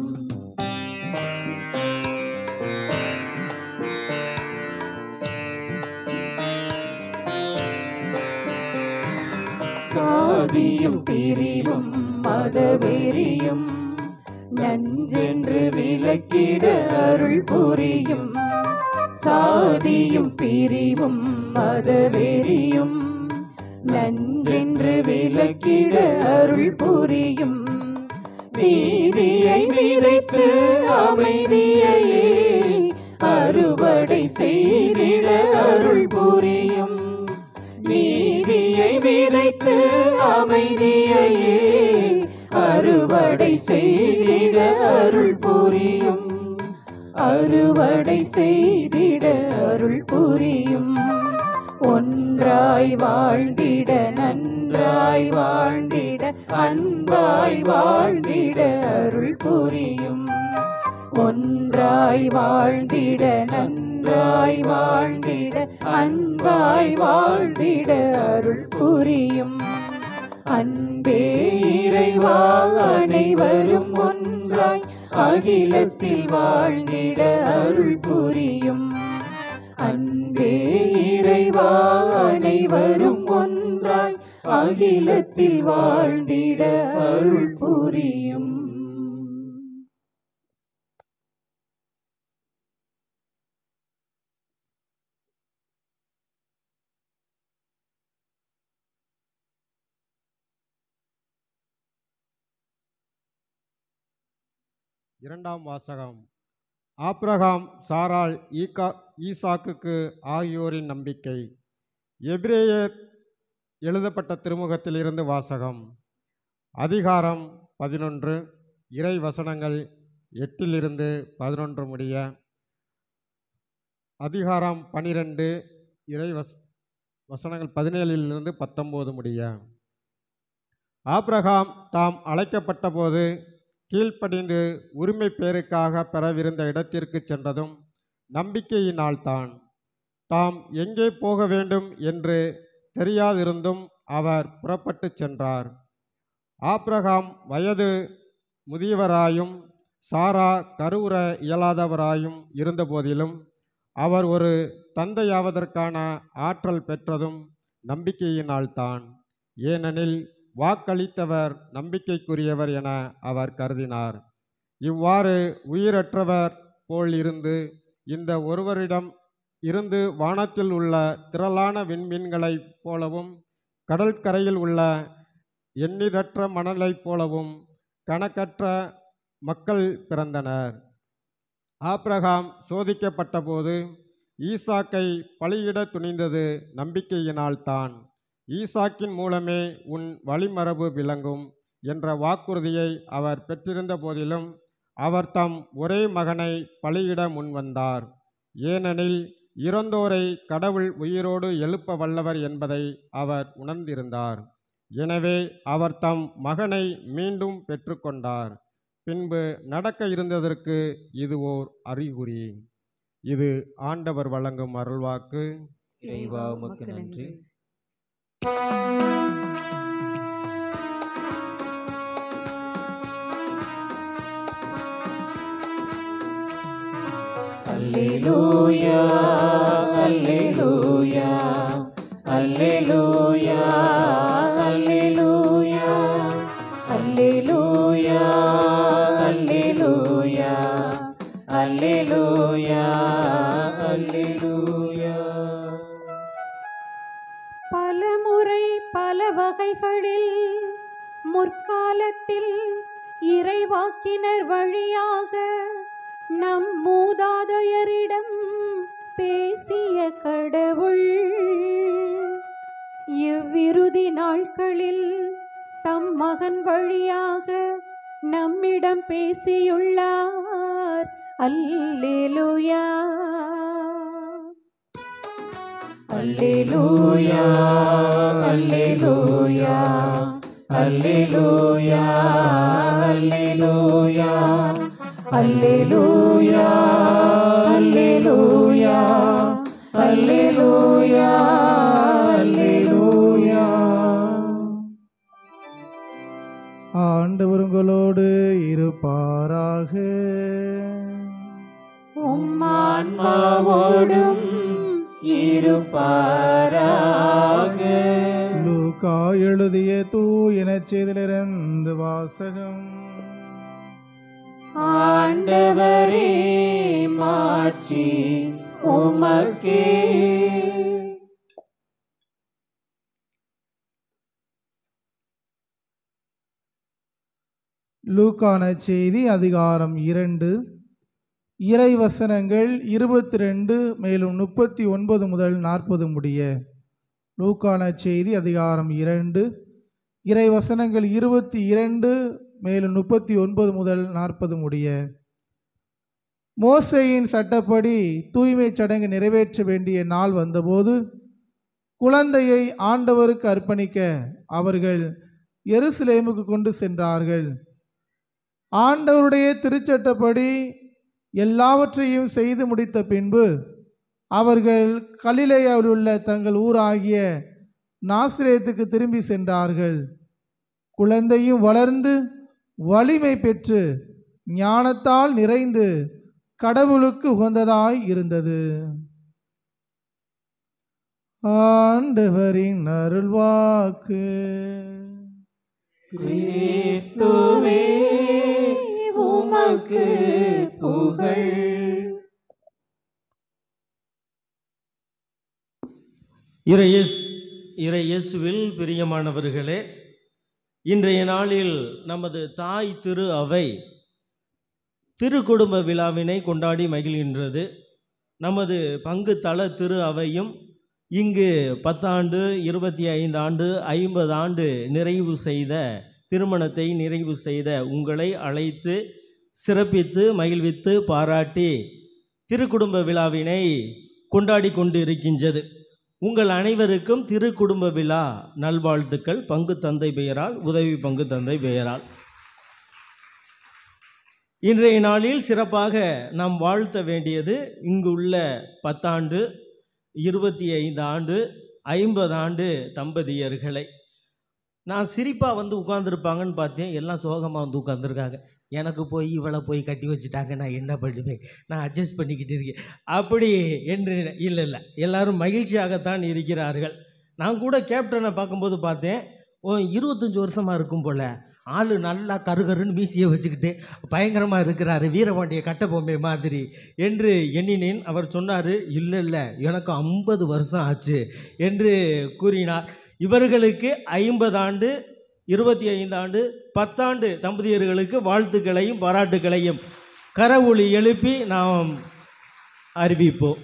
சாதியும் பிரிவும் மதவெறியும் நஞ்சென்று விலக்கிட அருள் புரியும் சாதியும் பிரிவும் மதவெறியும் நஞ்சென்று விலக்கிட அருள் புரியும் நீதியை விதைத்து அமைதியையே அறுவடை செய்திட அருள் புரியும் நீதியை விதைத்து அமைதியையே அறுவடை செய்திட அருள் புரியும் அறுவடை செய்திட அருள் புரியும் ஒன்றாய் வாழ்ந்திட நன்றாய் வாழ்ந்திட அன்பாய் வாழ்ந்திட அருள் புரியும் ஒன்றாய் வாழ்ந்திட நன்றாய் வாழ்ந்திட அன்பாய் வாழ்ந்திட அருள் புரியும் அன்பே இறைவா அனைவரும் ஒன்றாய் அகிலத்தில் வாழ்ந்திட அருள் புரியும் அன்பே இறைவா அனைவரும் ஒன்றாய் அகிலத்தில் வாழ்ந்திட அருள் புரியும் இரண்டாம் வாசகம் ஆப்ரகாம் சாராள் ஈகா ஈசாக்குக்கு ஆகியோரின் நம்பிக்கை எபிரேயர் எழுதப்பட்ட திருமுகத்திலிருந்து வாசகம் அதிகாரம் பதினொன்று இறை வசனங்கள் எட்டிலிருந்து பதினொன்று முடிய அதிகாரம் பனிரெண்டு இறை வஸ் வசனங்கள் பதினேழிலிருந்து பத்தொம்போது முடிய ஆப்ரகாம் தாம் அழைக்கப்பட்டபோது கீழ்ப்படிந்து உரிமை பேருக்காக பெறவிருந்த இடத்திற்கு சென்றதும் நம்பிக்கையினால்தான் தாம் எங்கே போக வேண்டும் என்று தெரியாதிருந்தும் அவர் புறப்பட்டுச் சென்றார் ஆப்ரகாம் வயது முதியவராயும் சாரா கருவுற இயலாதவராயும் இருந்தபோதிலும் அவர் ஒரு தந்தையாவதற்கான ஆற்றல் பெற்றதும் நம்பிக்கையினால்தான் ஏனெனில் வாக்களித்தவர் நம்பிக்கைக்குரியவர் என அவர் கருதினார் இவ்வாறு உயிரற்றவர் போல் இருந்து இந்த ஒருவரிடம் இருந்து வானத்தில் உள்ள திரளான விண்மீன்களைப் போலவும் கடற்கரையில் உள்ள எண்ணிறற்ற மணலைப் போலவும் கணக்கற்ற மக்கள் பிறந்தனர் ஆப்ரகாம் சோதிக்கப்பட்டபோது ஈசாக்கை பலியிட துணிந்தது நம்பிக்கையினால்தான் ஈசாக்கின் மூலமே உன் வழிமரபு விளங்கும் என்ற வாக்குறுதியை அவர் பெற்றிருந்த போதிலும் அவர் தம் ஒரே மகனை பலியிட முன்வந்தார் ஏனெனில் இறந்தோரை கடவுள் உயிரோடு எழுப்ப வல்லவர் என்பதை அவர் உணர்ந்திருந்தார் எனவே அவர் தம் மகனை மீண்டும் பெற்றுக்கொண்டார் பின்பு நடக்க இருந்ததற்கு இது ஓர் அறிகுறி இது ஆண்டவர் வழங்கும் அருள்வாக்கு இறைவா உமக்கு நன்றி அல்லேலூயா அல்லேலூயா அல்லேலூயா அல்லேலூயா அல்லேலூயா அல்லேலூயா அல்லேலூயா அல்லேலூயா பலமுறை பல வகைகளில் முற்காலத்தில் இறைவாக்கினர் வழியாக நம் மூதாதையரிடம் பேசிய கடவுள் இவ்விறுதி நாட்களில் தம் மகன் வழியாக நம்மிடம் பேசியுள்ளார் அல்லேலூயா அல்லேலூயா அல்லேலூயா அல்லேலூயா அல்லேலூயா அல்லேலூயா அல்லேலூயா அல்லேலூயா அல்லேலூயா ஆண்டவர் உங்களோடு இருப்பாராக உம்மான்மாவோடும் இருப்பாராக லூக்கா எழுதிய தூயன செய்திலிருந்து வாசகம் ஆண்டவரே மாட்சி உமக்கே லூக்கான செய்தி அதிகாரம் இரண்டு இறை வசனங்கள் இருபத்தி ரெண்டு மேலும் முப்பத்தி ஒன்பது முதல் நாற்பது முடிய லூக்கான செய்தி அதிகாரம் இரண்டு இறை வசனங்கள் இருபத்தி இரண்டு மேலும் முப்பத்தி ஒன்பது முதல் நாற்பது முடிய மோசேயின் சட்டப்படி தூய்மைச் சடங்கு நிறைவேற்ற வேண்டிய நாள் வந்தபோது குழந்தையை ஆண்டவருக்கு அர்ப்பணிக்க அவர்கள் எருசலேமுக்கு கொண்டு சென்றார்கள் ஆண்டவருடைய திருச்சட்டப்படி எல்லாவற்றையும் செய்து முடித்த பின்பு அவர்கள் கலிலேயாவில் உள்ள தங்கள் ஊராகிய நாசிரேத்துக்கு திரும்பி சென்றார்கள் குழந்தையும் வளர்ந்து வலிமை பெற்று ஞானத்தால் நிறைந்து கடவுளுக்கு உகந்ததாய் இருந்தது ஆண்டவரின் அருள்வாக்கு கிறிஸ்துவே உமக்கு புகழ் இறையேஸ் இறையேசுவில் பிரியமானவர்களே இன்றைய நாளில் நமது தாய் திரு அவை திருக்குடும்ப விழாவினை கொண்டாடி மகிழ்கின்றது நமது பங்கு தள திரு அவையும் இங்கு பத்தாண்டு இருபத்தி ஐந்து ஆண்டு ஐம்பது ஆண்டு நிறைவு செய்த திருமணத்தை நிறைவு செய்த உங்களை அழைத்து சிறப்பித்து மகிழ்வித்து பாராட்டி திருக்குடும்ப விழாவினை கொண்டாடி கொண்டு இருக்கின்றது உங்கள் அனைவருக்கும் திருக்குடும்ப விழா நல்வாழ்த்துக்கள் பங்கு தந்தை பெயரால் உதவி பங்கு தந்தை பெயரால் இன்றைய நாளில் சிறப்பாக நாம் வாழ்த்த வேண்டியது இங்கு உள்ள பத்தாண்டு இருபத்தி ஐந்து ஆண்டு ஐம்பது ஆண்டு தம்பதியர்களை நான் சிரிப்பாக வந்து உட்காந்துருப்பாங்கன்னு பார்த்தேன் எல்லாம் சோகமாக வந்து உட்காந்துருக்காங்க எனக்கு போய் இவளை போய் கட்டி வச்சுட்டாங்க நான் என்ன பண்ணுவேன் நான் அட்ஜஸ்ட் பண்ணிக்கிட்டு இருக்கேன் அப்படி என்று இல்லை இல்லை எல்லாரும் மகிழ்ச்சியாகத்தான் இருக்கிறார்கள் நான் கூட கேப்டனை பார்க்கும்போது பார்த்தேன் ஓ இருபத்தஞ்சி வருஷமாக இருக்கும் போல் ஆள் நல்லா கருகருன்னு மீசியை வச்சுக்கிட்டு பயங்கரமாக இருக்கிறாரு வீரபாண்டிய கட்டபொம்மை மாதிரி என்று எண்ணினேன் அவர் சொன்னார் இல்லை இல்லை எனக்கு ஐம்பது வருஷம் ஆச்சு என்று கூறினார் இவர்களுக்கு ஐம்பது ஆண்டு இருபத்தி ஐந்து ஆண்டு பத்தாண்டு தம்பதியர்களுக்கு வாழ்த்துக்களையும் பாராட்டுக்களையும் கரவொளி எழுப்பி நாம் அறிவிப்போம்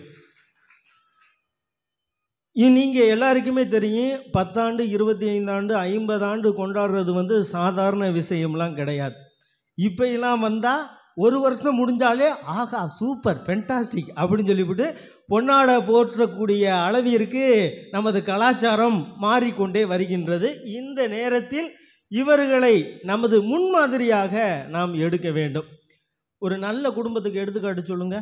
நீங்கள் எல்லாருக்குமே தெரியும் பத்தாண்டு இருபத்தி ஐந்தாண்டு ஐம்பது ஆண்டு கொண்டாடுறது வந்து சாதாரண விஷயம்லாம் கிடையாது இப்போ எல்லாம் வந்தால் ஒரு வருஷம் முடிஞ்சாலே ஆகா சூப்பர் ஃபென்டாஸ்டிக் அப்படின்னு சொல்லிவிட்டு பொன்னாடை போற்றக்கூடிய அளவிற்கு நமது கலாச்சாரம் மாறிக்கொண்டே வருகின்றது இந்த நேரத்தில் இவர்களை நமது முன்மாதிரியாக நாம் எடுக்க வேண்டும் ஒரு நல்ல குடும்பத்துக்கு எடுத்துக்காட்டு சொல்லுங்க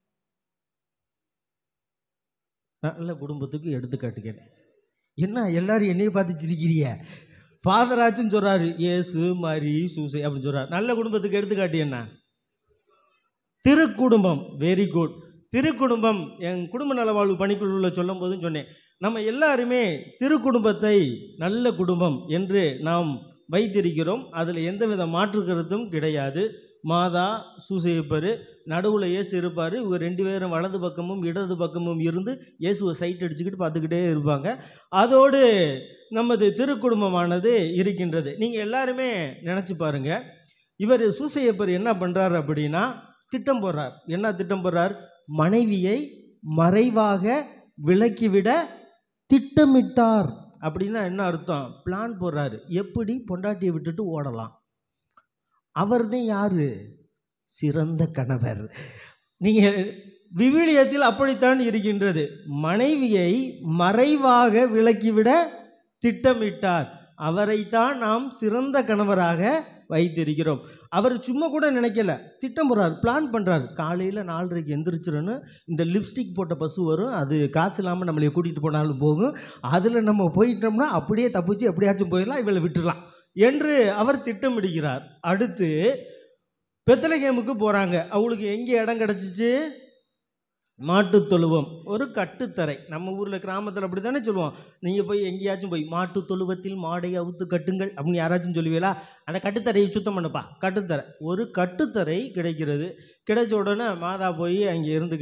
நல்ல குடும்பத்துக்கு எடுத்துக்காட்டு கேட்டேன் என்ன எல்லாரும் என்னைய பார்த்து சிரிக்கிறிய ஃபாதராச்சும் சொல்றாரு ஏசு மாரி சூசை அப்படின்னு சொல்றாரு நல்ல குடும்பத்துக்கு எடுத்துக்காட்டு என்ன திருக்குடும்பம் வெரி குட் திருக்குடும்பம் என் குடும்ப நலவாழ்வு பணிக்குழுவில் சொல்லும் போதும் சொன்னேன் நம்ம எல்லாருமே திருக்குடும்பத்தை நல்ல குடும்பம் என்று நாம் வைத்திருக்கிறோம் அதில் எந்தவித மாற்று கருத்தும் கிடையாது மாதா சூசையப்பர் நடுவில் இயேசு இருப்பார் இவங்க ரெண்டு பேரும் வலது பக்கமும் இடது பக்கமும் இருந்து இயேசுவை சைட் அடிச்சுக்கிட்டு பார்த்துக்கிட்டே இருப்பாங்க அதோடு நமது திருக்குடும்பமானது இருக்கின்றது நீங்கள் எல்லாருமே நினச்சி பாருங்கள் இவர் சூசையப்பர் என்ன பண்ணுறார் அப்படின்னா திட்டம் போடுறார் என்ன திட்டம் போடுறார் மனைவியை மறைவாக விலக்கிவிட திட்டமிட்டார் அப்படின்னா என்ன அர்த்தம் பிளான் போடுறாரு எப்படி பொண்டாட்டியை விட்டுட்டு ஓடலாம் அவர் தான் யாரு சிறந்த கணவர் நீங்கள் விவிலியத்தில் அப்படித்தான் இருக்கின்றது மனைவியை மறைவாக விலக்கிவிட திட்டமிட்டார் அவரைத்தான் நாம் சிறந்த கணவராக வைத்திருக்கிறோம் அவர் சும்மா கூட நினைக்கல திட்டம் போடுறார் பிளான் பண்ணுறாரு காலையில் நாலரைக்கு எந்திரிச்சிடணும் இந்த லிப்ஸ்டிக் போட்ட பசு வரும் அது காசு இல்லாமல் நம்மளை கூட்டிகிட்டு போனாலும் போகும் அதில் நம்ம போயிட்டோம்னா அப்படியே தப்பிச்சு எப்படியாச்சும் போயிடலாம் இவளை விட்டுடலாம் என்று அவர் திட்டமிடுகிறார் அடுத்து பெத்தலகேமுக்கு போகிறாங்க அவளுக்கு எங்கே இடம் கிடச்சிச்சு மாட்டுத் தொழுவம் ஒரு கட்டுத்தரை நம்ம ஊரில் கிராமத்தில் அப்படி தானே சொல்லுவோம் நீங்கள் போய் எங்கேயாச்சும் போய் மாட்டுத் தொழுவத்தில் மாடை அவுத்து கட்டுங்கள் அப்படின்னு யாராச்சும் சொல்லுவீங்களா அந்த கட்டுத்தரையை சுத்தம் பண்ணுப்பா கட்டுத்தரை ஒரு கட்டுத்தரை கிடைக்கிறது கிடைச்ச உடனே மாதா போய் அங்கே இருந்துக்கிட்டு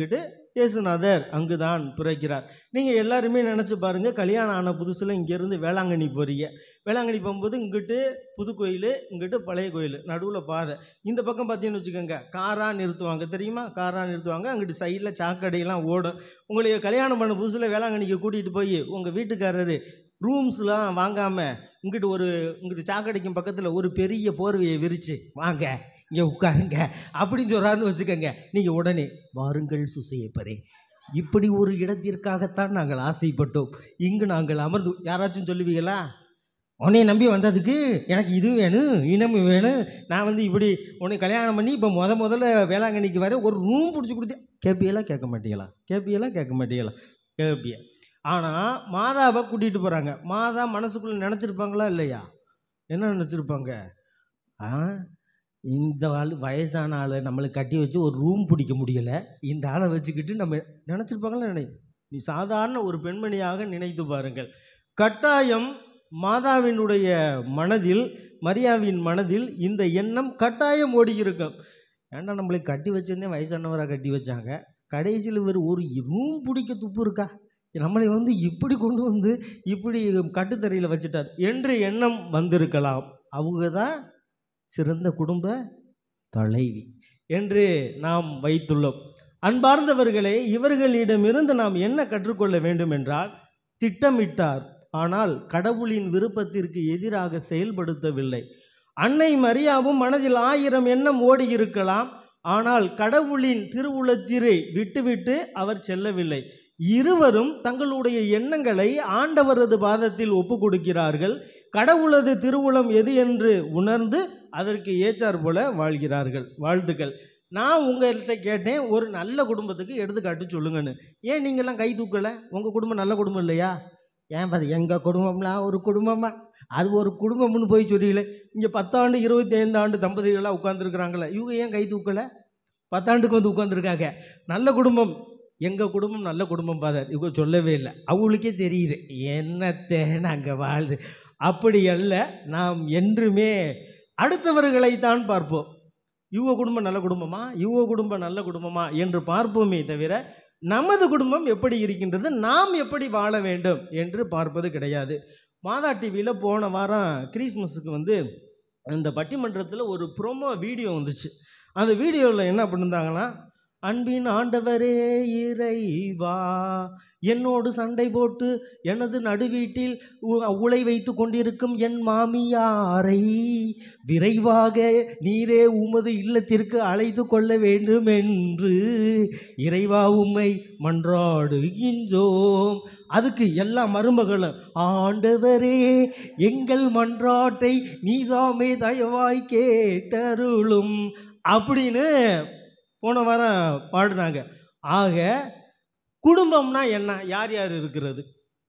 இயேசுநாதர் அங்குதான் பிறக்கிறார் நீங்கள் எல்லாருமே நினச்சி பாருங்கள் கல்யாணம் ஆன புதுசில் இங்கேருந்து வேளாங்கண்ணி போகிறீங்க வேளாங்கண்ணி போகும்போது இங்கிட்டு புது கோயில் இங்கிட்டு பழைய கோயில் நடுவில் பாதை இந்த பக்கம் பார்த்தீங்கன்னு வச்சுக்கோங்க காராக நிறுத்துவாங்க தெரியுமா காராக நிறுத்துவாங்க அங்கிட்டு சைடில் சாக்கடையெல்லாம் ஓடும் உங்களை கல்யாணம் பண்ண புதுசில் வேளாங்கண்ணிக்கு கூட்டிகிட்டு போய் உங்கள் வீட்டுக்காரரு ரூம்ஸ்லாம் வாங்காமல் இங்கிட்டு ஒரு இங்கிட்டு சாக்கடைக்கும் பக்கத்தில் ஒரு பெரிய போர்வையை விரித்து வாங்க இங்கே உட்காருங்க அப்படின்னு சொல்கிறாருன்னு வச்சுக்கோங்க நீங்கள் உடனே வாருங்கள் சுசையப்பரே இப்படி ஒரு இடத்திற்காகத்தான் நாங்கள் ஆசைப்பட்டோம் இங்கு நாங்கள் அமர்ந்து யாராச்சும் சொல்லுவீங்களா உன்னை நம்பி வந்ததுக்கு எனக்கு இது வேணும் இனமும் வேணும் நான் வந்து இப்படி உன்னை கல்யாணம் பண்ணி இப்போ முத முதல்ல வேளாங்கண்ணிக்கு வர ஒரு ரூம் பிடிச்சி கொடுத்தேன் கேட்பியெல்லாம் கேட்க மாட்டீங்களா கேட்பியெல்லாம் கேட்க மாட்டீங்களா கேட்பிய ஆனால் மாதாவை கூட்டிகிட்டு போகிறாங்க மாதா மனசுக்குள்ளே நினச்சிருப்பாங்களா இல்லையா என்ன நினச்சிருப்பாங்க ஆ இந்த ஆள் வயசான ஆளை நம்மளுக்கு கட்டி வச்சு ஒரு ரூம் பிடிக்க முடியலை இந்த ஆளை வச்சுக்கிட்டு நம்ம நினச்சிருப்பாங்களா நினை நீ சாதாரண ஒரு பெண்மணியாக நினைத்து பாருங்கள் கட்டாயம் மாதாவினுடைய மனதில் மரியாவின் மனதில் இந்த எண்ணம் கட்டாயம் ஓடி இருக்கும் ஏன்டா நம்மளை கட்டி வச்சிருந்தே வயசானவராக கட்டி வச்சாங்க கடைசியில் இவர் ஒரு ரூம் பிடிக்க துப்பு இருக்கா நம்மளை வந்து இப்படி கொண்டு வந்து இப்படி கட்டுத்தரையில் வச்சுட்டார் என்று எண்ணம் வந்திருக்கலாம் அவங்க தான் சிறந்த குடும்ப தலைவி என்று நாம் வைத்துள்ளோம் அன்பார்ந்தவர்களே இவர்களிடமிருந்து நாம் என்ன கற்றுக்கொள்ள வேண்டும் என்றால் திட்டமிட்டார் ஆனால் கடவுளின் விருப்பத்திற்கு எதிராக செயல்படுத்தவில்லை அன்னை மரியாவும் மனதில் ஆயிரம் எண்ணம் ஓடி இருக்கலாம் ஆனால் கடவுளின் திருவுளத்திரை விட்டுவிட்டு அவர் செல்லவில்லை இருவரும் தங்களுடைய எண்ணங்களை ஆண்டவரது பாதத்தில் ஒப்பு கொடுக்கிறார்கள் கடவுளது திருவுளம் எது என்று உணர்ந்து அதற்கு ஏற்றார் போல வாழ்கிறார்கள் வாழ்த்துக்கள் நான் உங்கள்கிட்ட கேட்டேன் ஒரு நல்ல குடும்பத்துக்கு எடுத்துக்காட்டு சொல்லுங்கன்னு ஏன் நீங்கள்லாம் கை தூக்கலை உங்கள் குடும்பம் நல்ல குடும்பம் இல்லையா ஏன் பாரு எங்கள் குடும்பம்லாம் ஒரு குடும்பமா அது ஒரு குடும்பம்னு போய் சொல்லிக்கல இங்கே பத்தாண்டு இருபத்தி ஐந்து ஆண்டு தம்பதிகளாக உட்காந்துருக்குறாங்களே இவங்க ஏன் கை தூக்கலை பத்தாண்டுக்கு வந்து உட்காந்துருக்காங்க நல்ல குடும்பம் எங்கள் குடும்பம் நல்ல குடும்பம் பாதர் இவங்க சொல்லவே இல்லை அவங்களுக்கே தெரியுது என்னத்தை நாங்கள் வாழ்து அப்படி அல்ல நாம் என்றுமே அடுத்தவர்களைத்தான் பார்ப்போம் இவங்க குடும்பம் நல்ல குடும்பமா இவங்க குடும்பம் நல்ல குடும்பமா என்று பார்ப்போமே தவிர நமது குடும்பம் எப்படி இருக்கின்றது நாம் எப்படி வாழ வேண்டும் என்று பார்ப்பது கிடையாது மாதா டிவியில் போன வாரம் கிறிஸ்மஸுக்கு வந்து இந்த பட்டிமன்றத்தில் ஒரு ப்ரோமோ வீடியோ வந்துச்சு அந்த வீடியோவில் என்ன பண்ணியிருந்தாங்கன்னா அன்பின் ஆண்டவரே இறைவா என்னோடு சண்டை போட்டு எனது நடுவீட்டில் உ- உலை வைத்து கொண்டிருக்கும் என் மாமியாரை விரைவாக நீரே உமது இல்லத்திற்கு அழைத்து கொள்ள வேண்டும் என்று இறைவா உம்மை மன்றாடுகின்றோம் அதுக்கு எல்லா மருமகளும் ஆண்டவரே எங்கள் மன்றாட்டை நீதாமே தயவாய் கேட்டருளும் அப்படின்னு போன வாரம் பாடுனாங்க ஆக குடும்பம்னா என்ன யார் யார் இருக்கிறது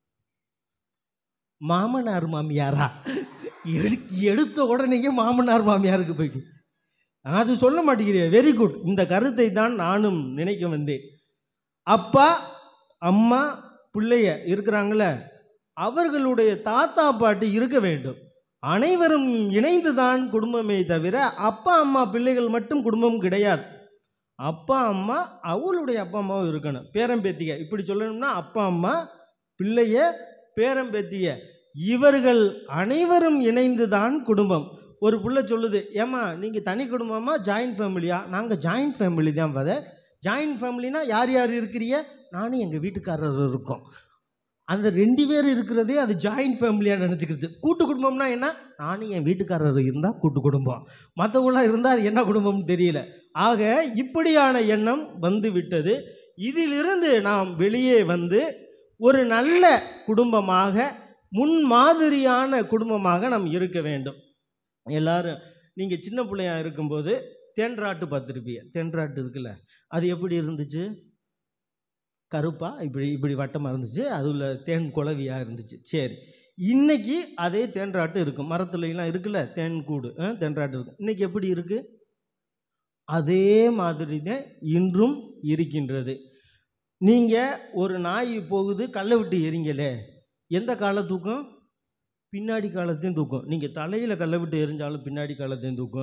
மாமனார் மாமியாரா எடு- எடுத்த உடனேயே மாமனார் மாமியாருக்கு போயிட்டு அது சொல்ல மாட்டேங்கிறேன் வெரி குட் இந்த கருத்தை தான் நானும் நினைக்க வந்தேன் அப்பா அம்மா பிள்ளைய இருக்கிறாங்கள அவர்களுடைய தாத்தா பாட்டி இருக்க வேண்டும் அனைவரும் இணைந்து தான் குடும்பமே தவிர அப்பா அம்மா பிள்ளைகள் மட்டும் குடும்பம் கிடையாது அப்பா அம்மா அவளுடைய அப்பா அம்மாவும் இருக்கணும் பேரம்பேத்திக இப்படி சொல்லணும்னா அப்பா அம்மா பிள்ளைய பேரம்பேத்திய இவர்கள் அனைவரும் இணைந்து தான் குடும்பம் ஒரு புள்ள சொல்லுது ஏம்மா நீங்கள் தனி குடும்பமா ஜாயின்ட் ஃபேமிலியா நாங்கள் ஜாயின்ட் ஃபேமிலி தான் வத ஜாயின்ட் ஃபேமிலினா யார் யார் இருக்கிறீங்க நானும் எங்கள் வீட்டுக்காரர் இருக்கோம் அந்த ரெண்டு பேர் இருக்கிறதே அது ஜாயின்ட் ஃபேமிலியாக நினச்சிக்கிறது கூட்டு குடும்பம்னா என்ன நானும் என் வீட்டுக்காரர் இருந்தால் கூட்டு குடும்பம் மற்றவங்களாம் இருந்தால் அது என்ன குடும்பம்னு தெரியல ஆக இப்படியான எண்ணம் வந்து விட்டது இதிலிருந்து நாம் வெளியே வந்து ஒரு நல்ல குடும்பமாக முன்மாதிரியான குடும்பமாக நாம் இருக்க வேண்டும் எல்லாரும் நீங்கள் சின்ன பிள்ளையா இருக்கும்போது தேன்றாட்டு பார்த்துருப்பீங்க தேன்றாட்டு இருக்குல்ல அது எப்படி இருந்துச்சு கருப்பா இப்படி இப்படி வட்டமாக இருந்துச்சு அதுல தேன் குளவியாக இருந்துச்சு சரி இன்னைக்கு அதே தேன்றாட்டு இருக்கும் மரத்துலலாம் இருக்குல்ல தேன் கூடு அஹ், தேன்றாட்டு இருக்கும் இன்னைக்கு எப்படி இருக்கு அதே மாதிரி தான் இன்றும் இருக்கின்றது நீங்கள் ஒரு நாய் போகுது கல்லை விட்டு எரிங்களே எந்த கால தூக்கம் பின்னாடி காலத்தையும் தூக்கும் நீங்கள் தலையில் கல்லை விட்டு எரிஞ்சாலும் பின்னாடி காலத்தையும் தூக்கும்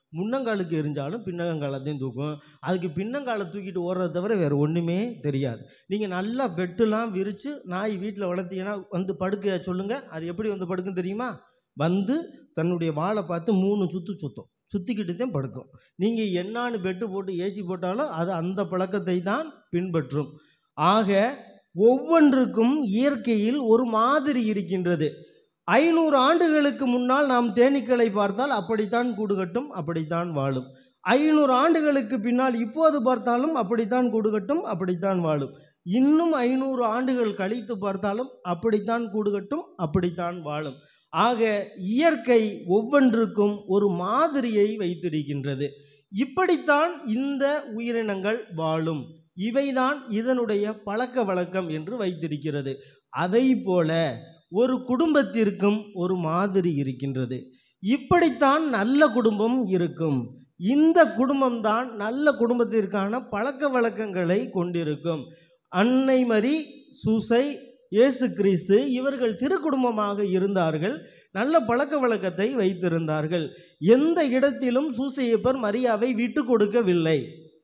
முன்னங்காலுக்கு எரிஞ்சாலும் பின்னங்காலத்தையும் தூக்கும் அதுக்கு பின்னங்காலை தூக்கிட்டு ஓடுறத தவிர வேறு ஒன்றுமே தெரியாது நீங்கள் நல்லா பெட்டுலாம் விரித்து நாய் வீட்டில் வளர்த்தீங்கன்னா வந்து படுக்க சொல்லுங்கள் அது எப்படி வந்து படுக்கும் தெரியுமா வந்து தன்னுடைய வாழை பார்த்து மூணு சுற்று சுற்றும் சுற்றிக்கிட்டு தான் படுக்கும் நீங்கள் என்னான்னு பெட்டு போட்டு ஏசி போட்டாலும் அது அந்த பழக்கத்தை தான் பின்பற்றும் ஆக ஒவ்வொன்றுக்கும் இயற்கையில் ஒரு மாதிரி இருக்கின்றது ஐநூறு ஆண்டுகளுக்கு முன்னால் நாம் தேனீக்களை பார்த்தால் அப்படித்தான் கூடு கட்டும் அப்படித்தான் வாழும் ஐநூறு ஆண்டுகளுக்கு பின்னால் இப்போது பார்த்தாலும் அப்படித்தான் கூடு கட்டும் அப்படித்தான் வாழும் இன்னும் ஐநூறு ஆண்டுகள் கழித்து பார்த்தாலும் அப்படித்தான் கூடு கட்டும் அப்படித்தான் வாழும் ஆக இயற்கை ஒவ்வொன்றுக்கும் ஒரு மாதிரியை வைத்திருக்கின்றது இப்படித்தான் இந்த உயிரினங்கள் வாழும் இவைதான் இதனுடைய பழக்க வழக்கம் என்று வைத்திருக்கிறது அதை போல ஒரு குடும்பத்திற்கும் ஒரு மாதிரி இருக்கின்றது இப்படித்தான் நல்ல குடும்பம் இருக்கும் இந்த குடும்பம்தான் நல்ல குடும்பத்திற்கான பழக்க வழக்கங்களை கொண்டிருக்கும் அன்னை மரி சூசை இயேசு கிறிஸ்து இவர்கள் திருக்குடும்பமாக இருந்தார்கள் நல்ல பழக்க வழக்கத்தை வைத்திருந்தார்கள் எந்த இடத்திலும் சூசையப்பர் மரியாவை விட்டு கொடுக்கவில்லை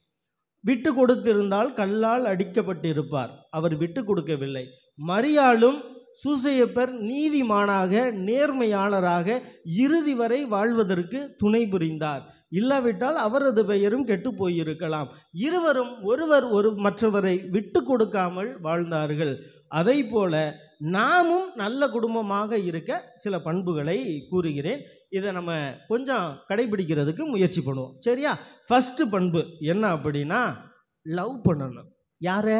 விட்டு கொடுத்திருந்தால் கல்லால் அடிக்கப்பட்டிருப்பார் அவர் விட்டு கொடுக்கவில்லை மரியாளும் சூசையப்பர் நீதிமானாக நேர்மையாளராக இறுதி வரை வாழ்வதற்கு துணை புரிந்தார் இல்லாவிட்டால் அவரது பெயரும் கெட்டு போயிருக்கலாம் இருவரும் ஒருவர் ஒரு மற்றவரை விட்டு கொடுக்காமல் வாழ்ந்தார்கள் அதை போல நாமும் நல்ல குடும்பமாக இருக்க சில பண்புகளை கூறுகிறேன் இதை நம்ம கொஞ்சம் கடைபிடிக்கிறதுக்கு முயற்சி பண்ணுவோம் சரியா ஃபஸ்ட்டு பண்பு என்ன அப்படின்னா லவ் பண்ணணும் யாரை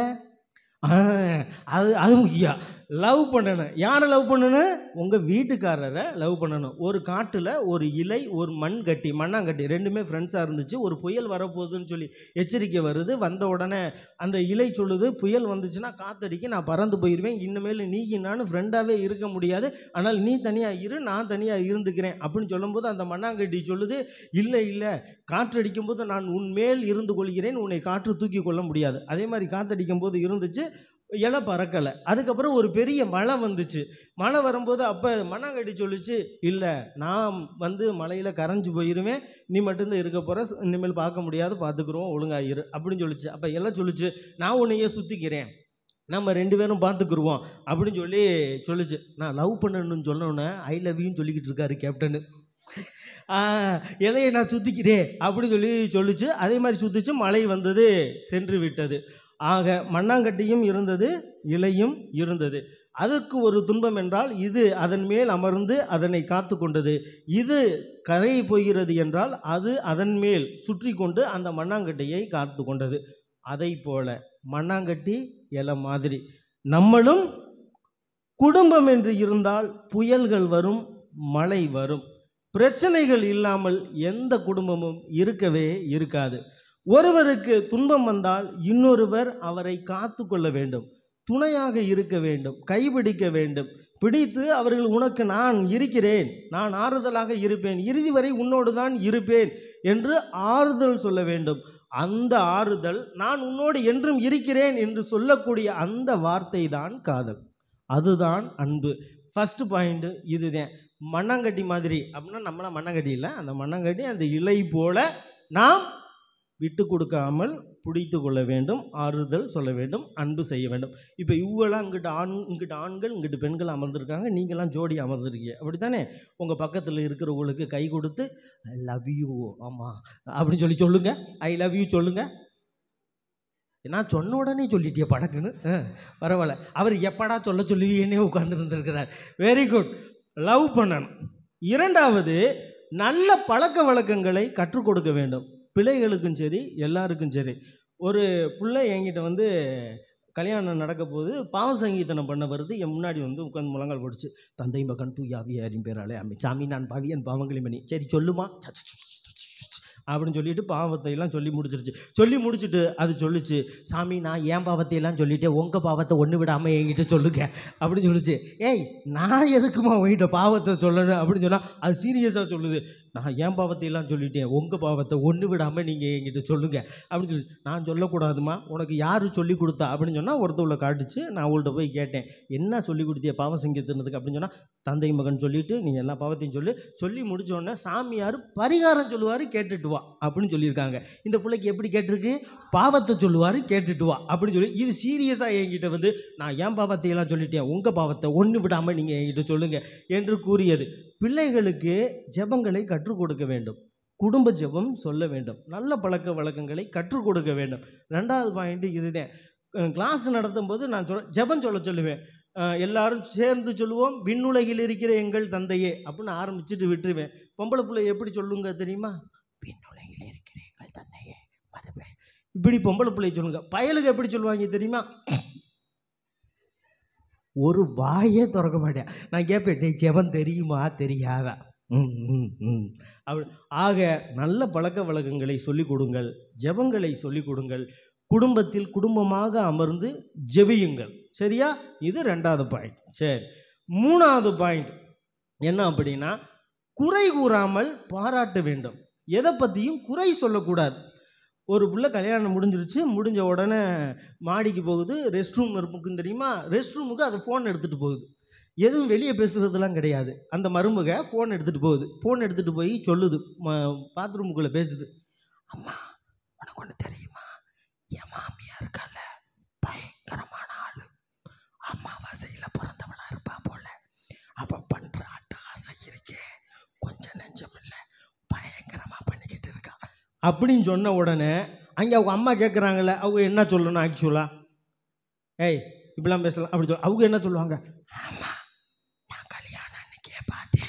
ஆ, அது அது முக்கியம் லவ் பண்ணணும் யாரை லவ் பண்ணணும் உங்கள் வீட்டுக்காரரை லவ் பண்ணணும் ஒரு காட்டில் ஒரு இலை ஒரு மண் கட்டி மண்ணாங்கட்டி ரெண்டுமே ஃப்ரெண்ட்ஸாக இருந்துச்சு ஒரு புயல் வரப்போகுதுன்னு சொல்லி எச்சரிக்கை வருது வந்த உடனே அந்த இலை சொல்லுது புயல் வந்துச்சுன்னா காத்தடிக்க நான் பறந்து போயிடுவேன் இனிமேல் நீ நானும் ஃப்ரெண்டாகவே இருக்க முடியாது ஆனால் நீ தனியாக இரு நான் தனியாக இருந்துக்கிறேன் அப்படின்னு சொல்லும்போது அந்த மண்ணாங்கட்டி சொல்லுது இல்லை இல்லை காற்றடிக்கும் போது நான் உன் மேல் இருந்து கொள்கிறேன் உன்னை காற்று தூக்கி கொள்ள முடியாது அதே மாதிரி காற்றடிக்கும் போது இருந்துச்சு இலை பறக்கலை அதுக்கப்புறம் ஒரு பெரிய மழை வந்துச்சு மழை வரும்போது அப்போ மண்ணாங்கட்டி சொல்லுச்சு இல்லை நான் வந்து மலையில் கரைஞ்சு போயிருவேன் நீ மட்டும்தான் இருக்க போகிற இனிமேல் பார்க்க முடியாது பார்த்துக்குருவோம் ஒழுங்காக இரு அப்படின்னு சொல்லுச்சு அப்போ எல்லாம் சொல்லுச்சு நான் உன்னையே சுற்றிக்கிறேன் நம்ம ரெண்டு பேரும் பார்த்துக்குருவோம் அப்படின்னு சொல்லி சொல்லுச்சு நான் லவ் பண்ணணும்னு சொன்னோன்னே ஐ லவ் யூன்னு சொல்லிக்கிட்டு இருக்காரு கேப்டனு ஆ, இலையை நான் சுற்றிக்கிறேன் அப்படின்னு சொல்லி சொல்லுச்சு அதே மாதிரி சுற்றிச்சு மழை வந்தது சென்று விட்டது ஆக மண்ணாங்கட்டியும் இருந்தது இலையும் இருந்தது அதற்கு ஒரு துன்பம் என்றால் இது அதன் மேல் அமர்ந்து அதனை காத்து கொண்டது இது கரை போகிறது என்றால் அது அதன் மேல் சுற்றி கொண்டு அந்த மண்ணாங்கட்டியை காத்து கொண்டது அதை போல மண்ணாங்கட்டி இலை மாதிரி நம்மளும் குடும்பம் என்று இருந்தால் புயல்கள் வரும் மழை வரும் பிரச்சனைகள் இல்லாமல் எந்த குடும்பமும் இருக்கவே இருக்காது ஒருவருக்கு துன்பம் வந்தால் இன்னொருவர் அவரை காத்து கொள்ள வேண்டும் துணையாக இருக்க வேண்டும் கைபிடிக்க வேண்டும் பிடித்து அவர்கள் உனக்கு நான் இருக்கிறேன் நான் ஆறுதலாக இருப்பேன் இறுதி வரை உன்னோடு தான் இருப்பேன் என்று ஆறுதல் சொல்ல வேண்டும் அந்த ஆறுதல் நான் உன்னோடு என்றும் இருக்கிறேன் என்று சொல்லக்கூடிய அந்த வார்த்தை தான் காதல் அதுதான் அன்பு ஃபஸ்ட்டு பாயிண்ட்டு இதுதான் மண்ணாங்கட்டி மாதிரி அப்படின்னா நம்மளாம் மண்ணாங்கட்டி இல்லை அந்த மண்ணாங்கட்டி அந்த இலை போல நாம் விட்டு கொடுக்காமல் பிடித்து கொள்ள வேண்டும் ஆறுதல் சொல்ல வேண்டும் அன்பு செய்ய வேண்டும் இப்போ இவங்கெல்லாம் இங்கிட்ட ஆண் இங்கிட்ட ஆண்கள் இங்கிட்ட பெண்கள் அமர்ந்திருக்காங்க நீங்களாம் ஜோடி அமர்ந்திருக்கீங்க அப்படி தானே உங்கள் பக்கத்தில் இருக்கிறவங்களுக்கு கை கொடுத்து ஐ லவ் யூ ஆமாம் அப்படின்னு சொல்லி சொல்லுங்கள் ஐ லவ் யூ சொல்லுங்கள் நான் சொன்ன உடனே சொல்லிட்டியே படக்குன்னு ஆ, பரவாயில்ல அவர் எப்படா சொல்ல சொல்லுவீன்னே உட்கார்ந்துருந்துருக்கிறார் வெரி குட் லவ் பண்ணணும் இரண்டாவது நல்ல பழக்க வழக்கங்களை கற்றுக் கொடுக்க வேண்டும் பிள்ளைகளுக்கும் சரி எல்லாருக்கும் சரி ஒரு பிள்ளை என்கிட்ட வந்து கல்யாணம் நடக்க போது பாவ சங்கீதனம் பண்ண வருது என் முன்னாடி வந்து உட்காந்து முழங்கால் போடுச்சு தந்தை மகன் தூயாவி அறியும் பேராலே அம்மி சாமி நான் பவியன் பாவங்களிமணி சரி சொல்லுமா ச, ச, ச, ச, ச, ச, ச. அப்படின்னு சொல்லிட்டு பாவத்தை எல்லாம் சொல்லி முடிச்சிருச்சு சொல்லி முடிச்சுட்டு அது சொல்லுச்சு சாமி நான் என் பாவத்தை எல்லாம் சொல்லிட்டேன் உங்கள் பாவத்தை ஒன்று விடாமல் என்கிட்ட சொல்லுங்க அப்படின்னு சொல்லுச்சு ஏய் நான் எதுக்குமா உங்ககிட்ட பாவத்தை சொல்லணும் அப்படின்னு சொன்னால் அது சீரியஸாக சொல்லுது நான் என் பாவத்தையெல்லாம் சொல்லிட்டேன் உங்கள் பாவத்தை ஒன்று விடாமல் நீங்கள் என்கிட்ட சொல்லுங்கள் அப்படின்னு சொல்லி நான் சொல்லக்கூடாதுமா உனக்கு யார் சொல்லி கொடுத்தா அப்படின்னு சொன்னால் ஒருத்தவளை காட்டுச்சு நான் அவள்கிட்ட போய் கேட்டேன் என்ன சொல்லி கொடுத்திய பாவம் செஞ்சதுக்கு அப்படின்னு சொன்னால் தந்தை மகன் சொல்லிட்டு நீ எல்லா பாவத்தையும் சொல்லி சொல்லி முடிச்ச உடனே சாமியார் பரிகாரம் சொல்லுவார் கேட்டுட்டு வா அப்படின்னு சொல்லியிருக்காங்க இந்த பிள்ளைக்கு எப்படி கேட்டிருக்கு பாவத்தை சொல்லுவார் கேட்டுட்டு வா அப்படின்னு சொல்லி இது சீரியஸாக என்கிட்ட வந்து நான் என் பாவத்தையெல்லாம் சொல்லிட்டேன் உங்கள் பாவத்தை ஒன்று விடாமல் நீங்கள் என்கிட்ட சொல்லுங்கள் என்று கூறியது பிள்ளைகளுக்கு ஜெபங்களை கற்றுக் கொடுக்க வேண்டும் குடும்ப ஜெபம் சொல்ல வேண்டும் நல்ல பழக்க வழக்கங்களை கற்றுக் கொடுக்க வேண்டும் ரெண்டாவது பாயிண்ட் இதுதான் கிளாஸ் நடத்தும் போது நான் சொல்ல ஜெபம் சொல்ல சொல்லுவேன் அஹ் எல்லாரும் சேர்ந்து சொல்லுவோம் விண்ணுலகில் இருக்கிற எங்கள் தந்தையே அப்படின்னு ஆரம்பிச்சுட்டு விட்டுருவேன் பொம்பளை பிள்ளை எப்படி சொல்லுங்க தெரியுமா விண்ணுலகில் இருக்கிற எங்கள் தந்தையே மதமே இப்படி பொம்பளை பிள்ளை சொல்லுங்க பயலுக்கு எப்படி சொல்லுவாங்க தெரியுமா ஒரு வாயே திறக்க மாட்டேன் நான் கேட்பேன் டேய் ஜெபம் தெரியுமா தெரியாதா ம் ம் ம் அப்படி ஆக நல்ல பழக்க வழக்கங்களை சொல்லிக் கொடுங்கள் ஜெபங்களை சொல்லிக் கொடுங்கள் குடும்பத்தில் குடும்பமாக அமர்ந்து ஜெபியுங்கள் சரியா இது ரெண்டாவது பாயிண்ட் சரி மூணாவது பாயிண்ட் என்ன அப்படின்னா குறை கூறாமல் பாராட்ட வேண்டும் எதை பற்றியும் குறை சொல்லக்கூடாது ஒரு புள்ள கல்யாணம் முடிஞ்சிருச்சு முடிஞ்ச உடனே மாடிக்கு போகுது ரெஸ்ட் ரூம் இருக்குன்னு தெரியுமா ரெஸ்ட் ரூமுக்கு அது ஃபோன் எடுத்துகிட்டு போகுது எதுவும் வெளியே பேசுகிறதுலாம் கிடையாது அந்த மருமக ஃபோன் எடுத்துகிட்டு போகுது ஃபோன் எடுத்துகிட்டு போய் சொல்லுது பாத்ரூமுக்குள்ளே பேசுது அம்மா உனக்கு ஒன்று தெரியுமா என் மாமியா இருக்கல்ல பயங்கரமான ஆள் அமாவாசையில் பிறந்தவளா இருப்பா போல அவ பண்ணுற அட்டகாசம் இருக்கே கொஞ்சம் நெஞ்சம் இல்லை பயங்கரமாக பண்ணிக்கிட்டு இருக்கா அப்படின்னு சொன்ன உடனே அங்கே அவங்க அம்மா கேட்குறாங்கல்ல அவங்க என்ன சொல்லணும் ஆக்சுவலாக ஏய் இப்படிலாம் பேசலாம் அப்படி சொல்ல அவங்க என்ன சொல்லுவாங்க ஆமாம் நான் கல்யாணம் அன்னைக்கே பார்த்தேன்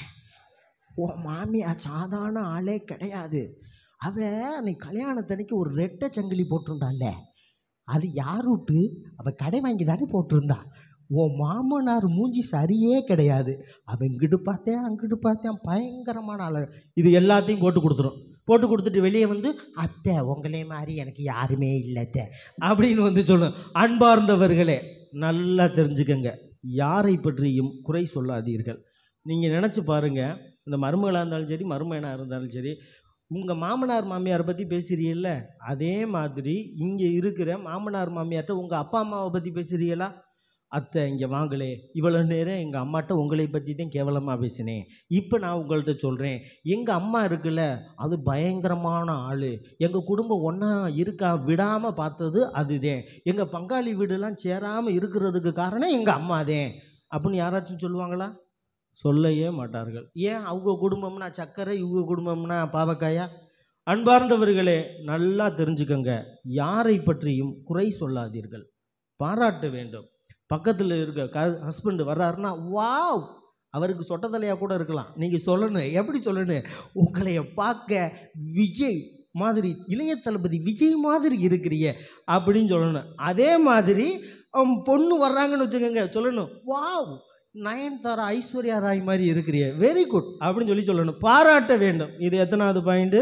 உன் மாமியா சாதாரண ஆளே கிடையாது அவ அன்னைக்கு கல்யாணத்தன்னைக்கு ஒரு ரெட்டை சங்கிலி போட்டிருந்தாள்ல அது யார் விட்டு அவள் கடை வாங்கி தானே போட்டிருந்தா உன் மாமனார் மூஞ்சி சரியே கிடையாது அவன் இங்கிட்டு பார்த்தேன் அங்கிட்டு பார்த்தேன் பயங்கரமான ஆள் இது எல்லாத்தையும் போட்டு கொடுத்துரும் போட்டு கொடுத்துட்டு வெளியே வந்து அத்தை உங்களே மாதிரி எனக்கு யாருமே இல்லை அத்தை அப்படின்னு வந்து சொல்லும் அன்பார்ந்தவர்களே நல்லா தெரிஞ்சுக்கங்க யாரை பற்றியும் குறை சொல்லாதீர்கள் நீங்கள் நினச்சி பாருங்கள் இந்த மருமகளாக இருந்தாலும் சரி மருமகனாக இருந்தாலும் சரி உங்கள் மாமனார் மாமியாரை பற்றி பேசுகிறீல்ல அதே மாதிரி இங்கே இருக்கிற மாமனார் மாமியார்கிட்ட உங்கள் அப்பா அம்மாவை பற்றி பேசுகிறீங்களா அத்தை இங்கே வாங்களே இவ்வளோ நேரம் எங்கள் அம்மாட்ட உங்களை பற்றி தான் கேவலமாக பேசினேன் இப்போ நான் உங்கள்கிட்ட சொல்கிறேன் எங்கள் அம்மா இருக்குல்ல அது பயங்கரமான ஆள் எங்கள் குடும்பம் ஒன்றா இருக்கா விடாமல் பார்த்தது அதுதான் எங்கள் பங்காளி வீடுலாம் சேராமல் இருக்கிறதுக்கு காரணம் எங்கள் அம்மா தான் அப்படின்னு யாராச்சும் சொல்லுவாங்களா சொல்லவே மாட்டார்கள் ஏன் அவங்க குடும்பம்னா சர்க்கரை இவங்க குடும்பம்னா பாவக்காயா அன்பார்ந்தவர்களே நல்லா தெரிஞ்சுக்கங்க யாரை பற்றியும் குறை சொல்லாதீர்கள் பாராட்ட வேண்டும் பக்கத்தில் இருக்க க ஹஸ்பண்ட் வர்றாருன்னா வாவ் அவருக்கு சொட்ட தலையாக கூட இருக்கலாம் நீங்கள் சொல்லணும் எப்படி சொல்லணும் உங்களைய பார்க்க விஜய் மாதிரி இளைய தளபதி விஜய் மாதிரி இருக்கிறீங்க அப்படின்னு சொல்லணும் அதே மாதிரி ஹம், பொண்ணு வர்றாங்கன்னு வச்சுக்கோங்க சொல்லணும் வாவ் நயன்தாரா ஐஸ்வர்யா ராய் மாதிரி இருக்கிறிய வெரி குட் அப்படின்னு சொல்லி சொல்லணும் பாராட்ட வேண்டும் இது எத்தனாவது பாயிண்ட்டு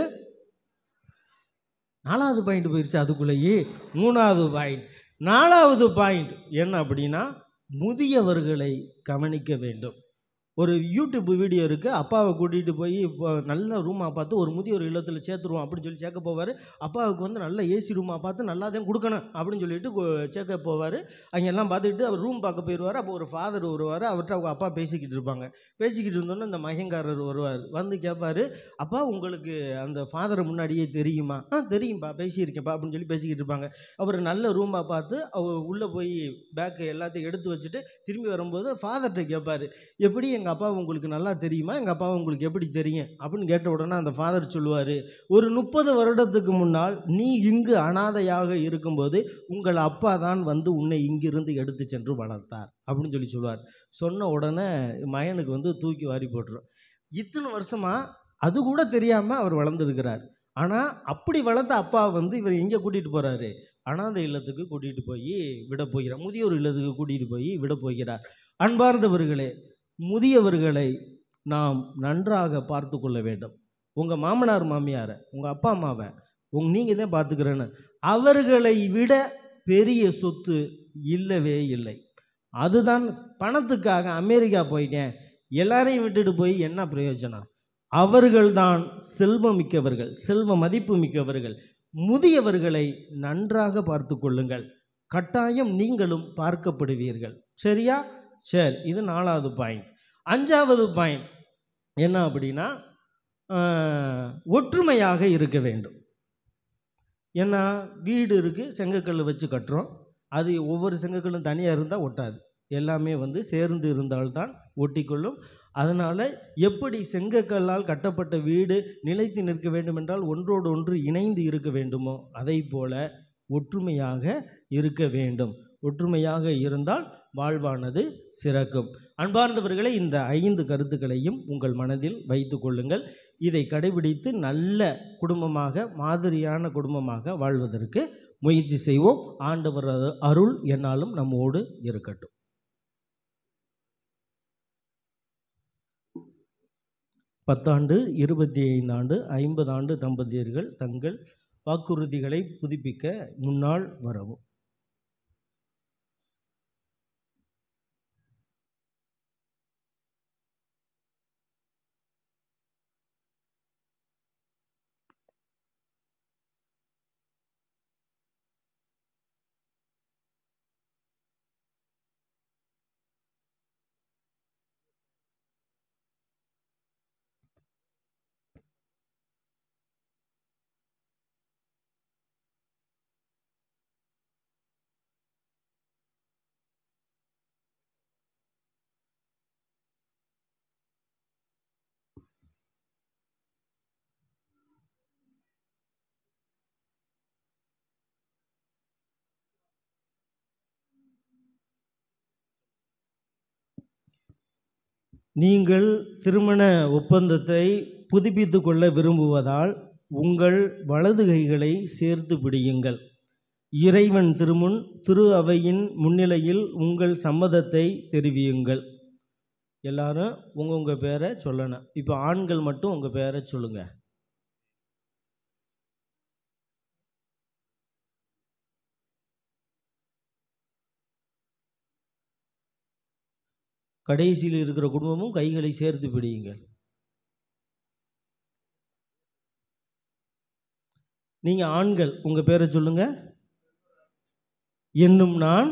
நாலாவது பாயிண்ட் போயிடுச்சு அதுக்குள்ளேயே மூணாவது பாயிண்ட் நாலாவது பாயிண்ட் என்ன அப்படின்னா முதியவர்களை கவனிக்க வேண்டும் ஒரு யூடியூப் வீடியோ இருக்குது அப்பாவை கூட்டிகிட்டு போய் இப்போ நல்ல ரூமாக பார்த்து ஒரு முதியோர் இல்லத்தில் சேர்த்துருவோம் அப்படின்னு சொல்லி சேர்க்க போவார் அப்பாவுக்கு வந்து நல்ல ஏசி ரூமாக பார்த்து நல்லா தான் கொடுக்கணும் அப்படின்னு சொல்லிட்டு கு- சேர்க்க போவார் அங்கே எல்லாம் பார்த்துக்கிட்டு அவர் ரூம் பார்க்க போயிடுவார் அப்போ ஒரு ஃபாதர் வருவார் அவர்கிட்ட அவங்க அப்பா பேசிக்கிட்டு இருப்பாங்க பேசிக்கிட்டு இருந்தோன்னே இந்த மகங்காரர் வருவார் வந்து கேட்பாரு அப்பா உங்களுக்கு அந்த ஃபாதரை முன்னாடியே தெரியுமா ஆ தெரியும்ப்பா பேசியிருக்கேன்ப்பா அப்படின்னு சொல்லி பேசிக்கிட்டு இருப்பாங்க அவர் நல்ல ரூமாக பார்த்து அவர் உள்ளே போய் பேக்கு எல்லாத்தையும் எடுத்து வச்சுட்டு திரும்பி வரும்போது ஃபாதர்கிட்ட கேட்பாரு எப்படி எங்கள் அப்பா உங்களுக்கு நல்லா தெரியுமா எங்கள் அப்பா உங்களுக்கு எப்படி தெரியும் அப்படின்னு கேட்ட உடனே அந்த ஃபாதர் சொல்லுவார் ஒரு முப்பது வருடத்துக்கு முன்னால் நீ இங்கு அனாதையாக இருக்கும்போது உங்கள் அப்பா தான் வந்து உன்னை இங்கிருந்து எடுத்து சென்று வளர்த்தார் அப்படின்னு சொல்லி சொல்லுவார் சொன்ன உடனே மகனுக்கு வந்து தூக்கி வாரி போட்டுரும் இத்தனை வருஷமா அது கூட தெரியாமல் அவர் வளர்ந்துருக்கிறார் ஆனால் அப்படி வளர்த்த அப்பா வந்து இவர் எங்கே கூட்டிகிட்டு போகிறாரு அனாதை இல்லத்துக்கு கூட்டிகிட்டு போய் விட போகிறார் முதியோர் இல்லத்துக்கு கூட்டிகிட்டு போய் விட போகிறார் அன்பார்ந்தவர்களே முதியவர்களை நாம் நன்றாக பார்த்து கொள்ள வேண்டும் உங்கள் மாமனார் மாமியாரை உங்கள் அப்பா அம்மாவை உங் நீங்கள் தான் பார்த்துக்கிறேன்னு அவர்களை விட பெரிய சொத்து இல்லவே இல்லை அதுதான் பணத்துக்காக அமெரிக்கா போயிட்டேன் எல்லாரையும் விட்டுட்டு போய் என்ன பிரயோஜனம் அவர்கள்தான் செல்வம் மிக்கவர்கள் செல்வ மதிப்பு மிக்கவர்கள் முதியவர்களை நன்றாக பார்த்து கொள்ளுங்கள் கட்டாயம் நீங்களும் பார்க்கப்படுவீர்கள் சரியா சரி இது நாலாவது பாயிண்ட் அஞ்சாவது பாயிண்ட் என்ன அப்படின்னா ஆஹ், ஒற்றுமையாக இருக்க வேண்டும் ஏன்னா வீடு இருக்குது செங்கக்கல் வச்சு கட்டுறோம் அது ஒவ்வொரு செங்கக்கல்லும் தனியாக இருந்தால் ஒட்டாது எல்லாமே வந்து சேர்ந்து இருந்தால்தான் ஒட்டிக்கொள்ளும் அதனால் எப்படி செங்கக்கல்லால் கட்டப்பட்ட வீடு நிலைத்து நிற்க வேண்டுமென்றால் ஒன்றோடு ஒன்று இணைந்து இருக்க வேண்டுமோ அதை போல ஒற்றுமையாக இருக்க வேண்டும் ஒற்றுமையாக இருந்தால் வாழ்வானது சிறக்கும் அன்பார்ந்தவர்களே இந்த ஐந்து கருத்துக்களையும் உங்கள் மனதில் வைத்து கொள்ளுங்கள் இதை கடைபிடித்து நல்ல குடும்பமாக மாதிரியான குடும்பமாக வாழ்வதற்கு முயற்சி செய்வோம் ஆண்டவர் அருள் என்னாலும் நம்மோடு இருக்கட்டும் பத்தாண்டு இருபத்தி ஐந்தாண்டு ஐம்பது ஆண்டு தம்பதியர்கள் தங்கள் வாக்குறுதிகளை புதுப்பிக்க முன்னாள் வரவும் நீங்கள் திருமண ஒப்பந்தத்தை புதுப்பித்து கொள்ள விரும்புவதால் உங்கள் வலது கைகளை சேர்த்து பிடியுங்கள் இறைவன் திருமுன் திரு அவையின் முன்னிலையில் உங்கள் சம்மதத்தை தெரிவியுங்கள் எல்லாரும் உங்கள் உங்கள் பேரை சொல்லணும் இப்போ ஆண்கள் மட்டும் உங்கள் பேரை சொல்லுங்கள் கடைசியில் இருக்கிற குடும்பமும் கைகளை சேர்த்து பிடியுங்கள் நீங்கள் ஆண்கள் உங்கள் பேரை சொல்லுங்க என்னும் நான்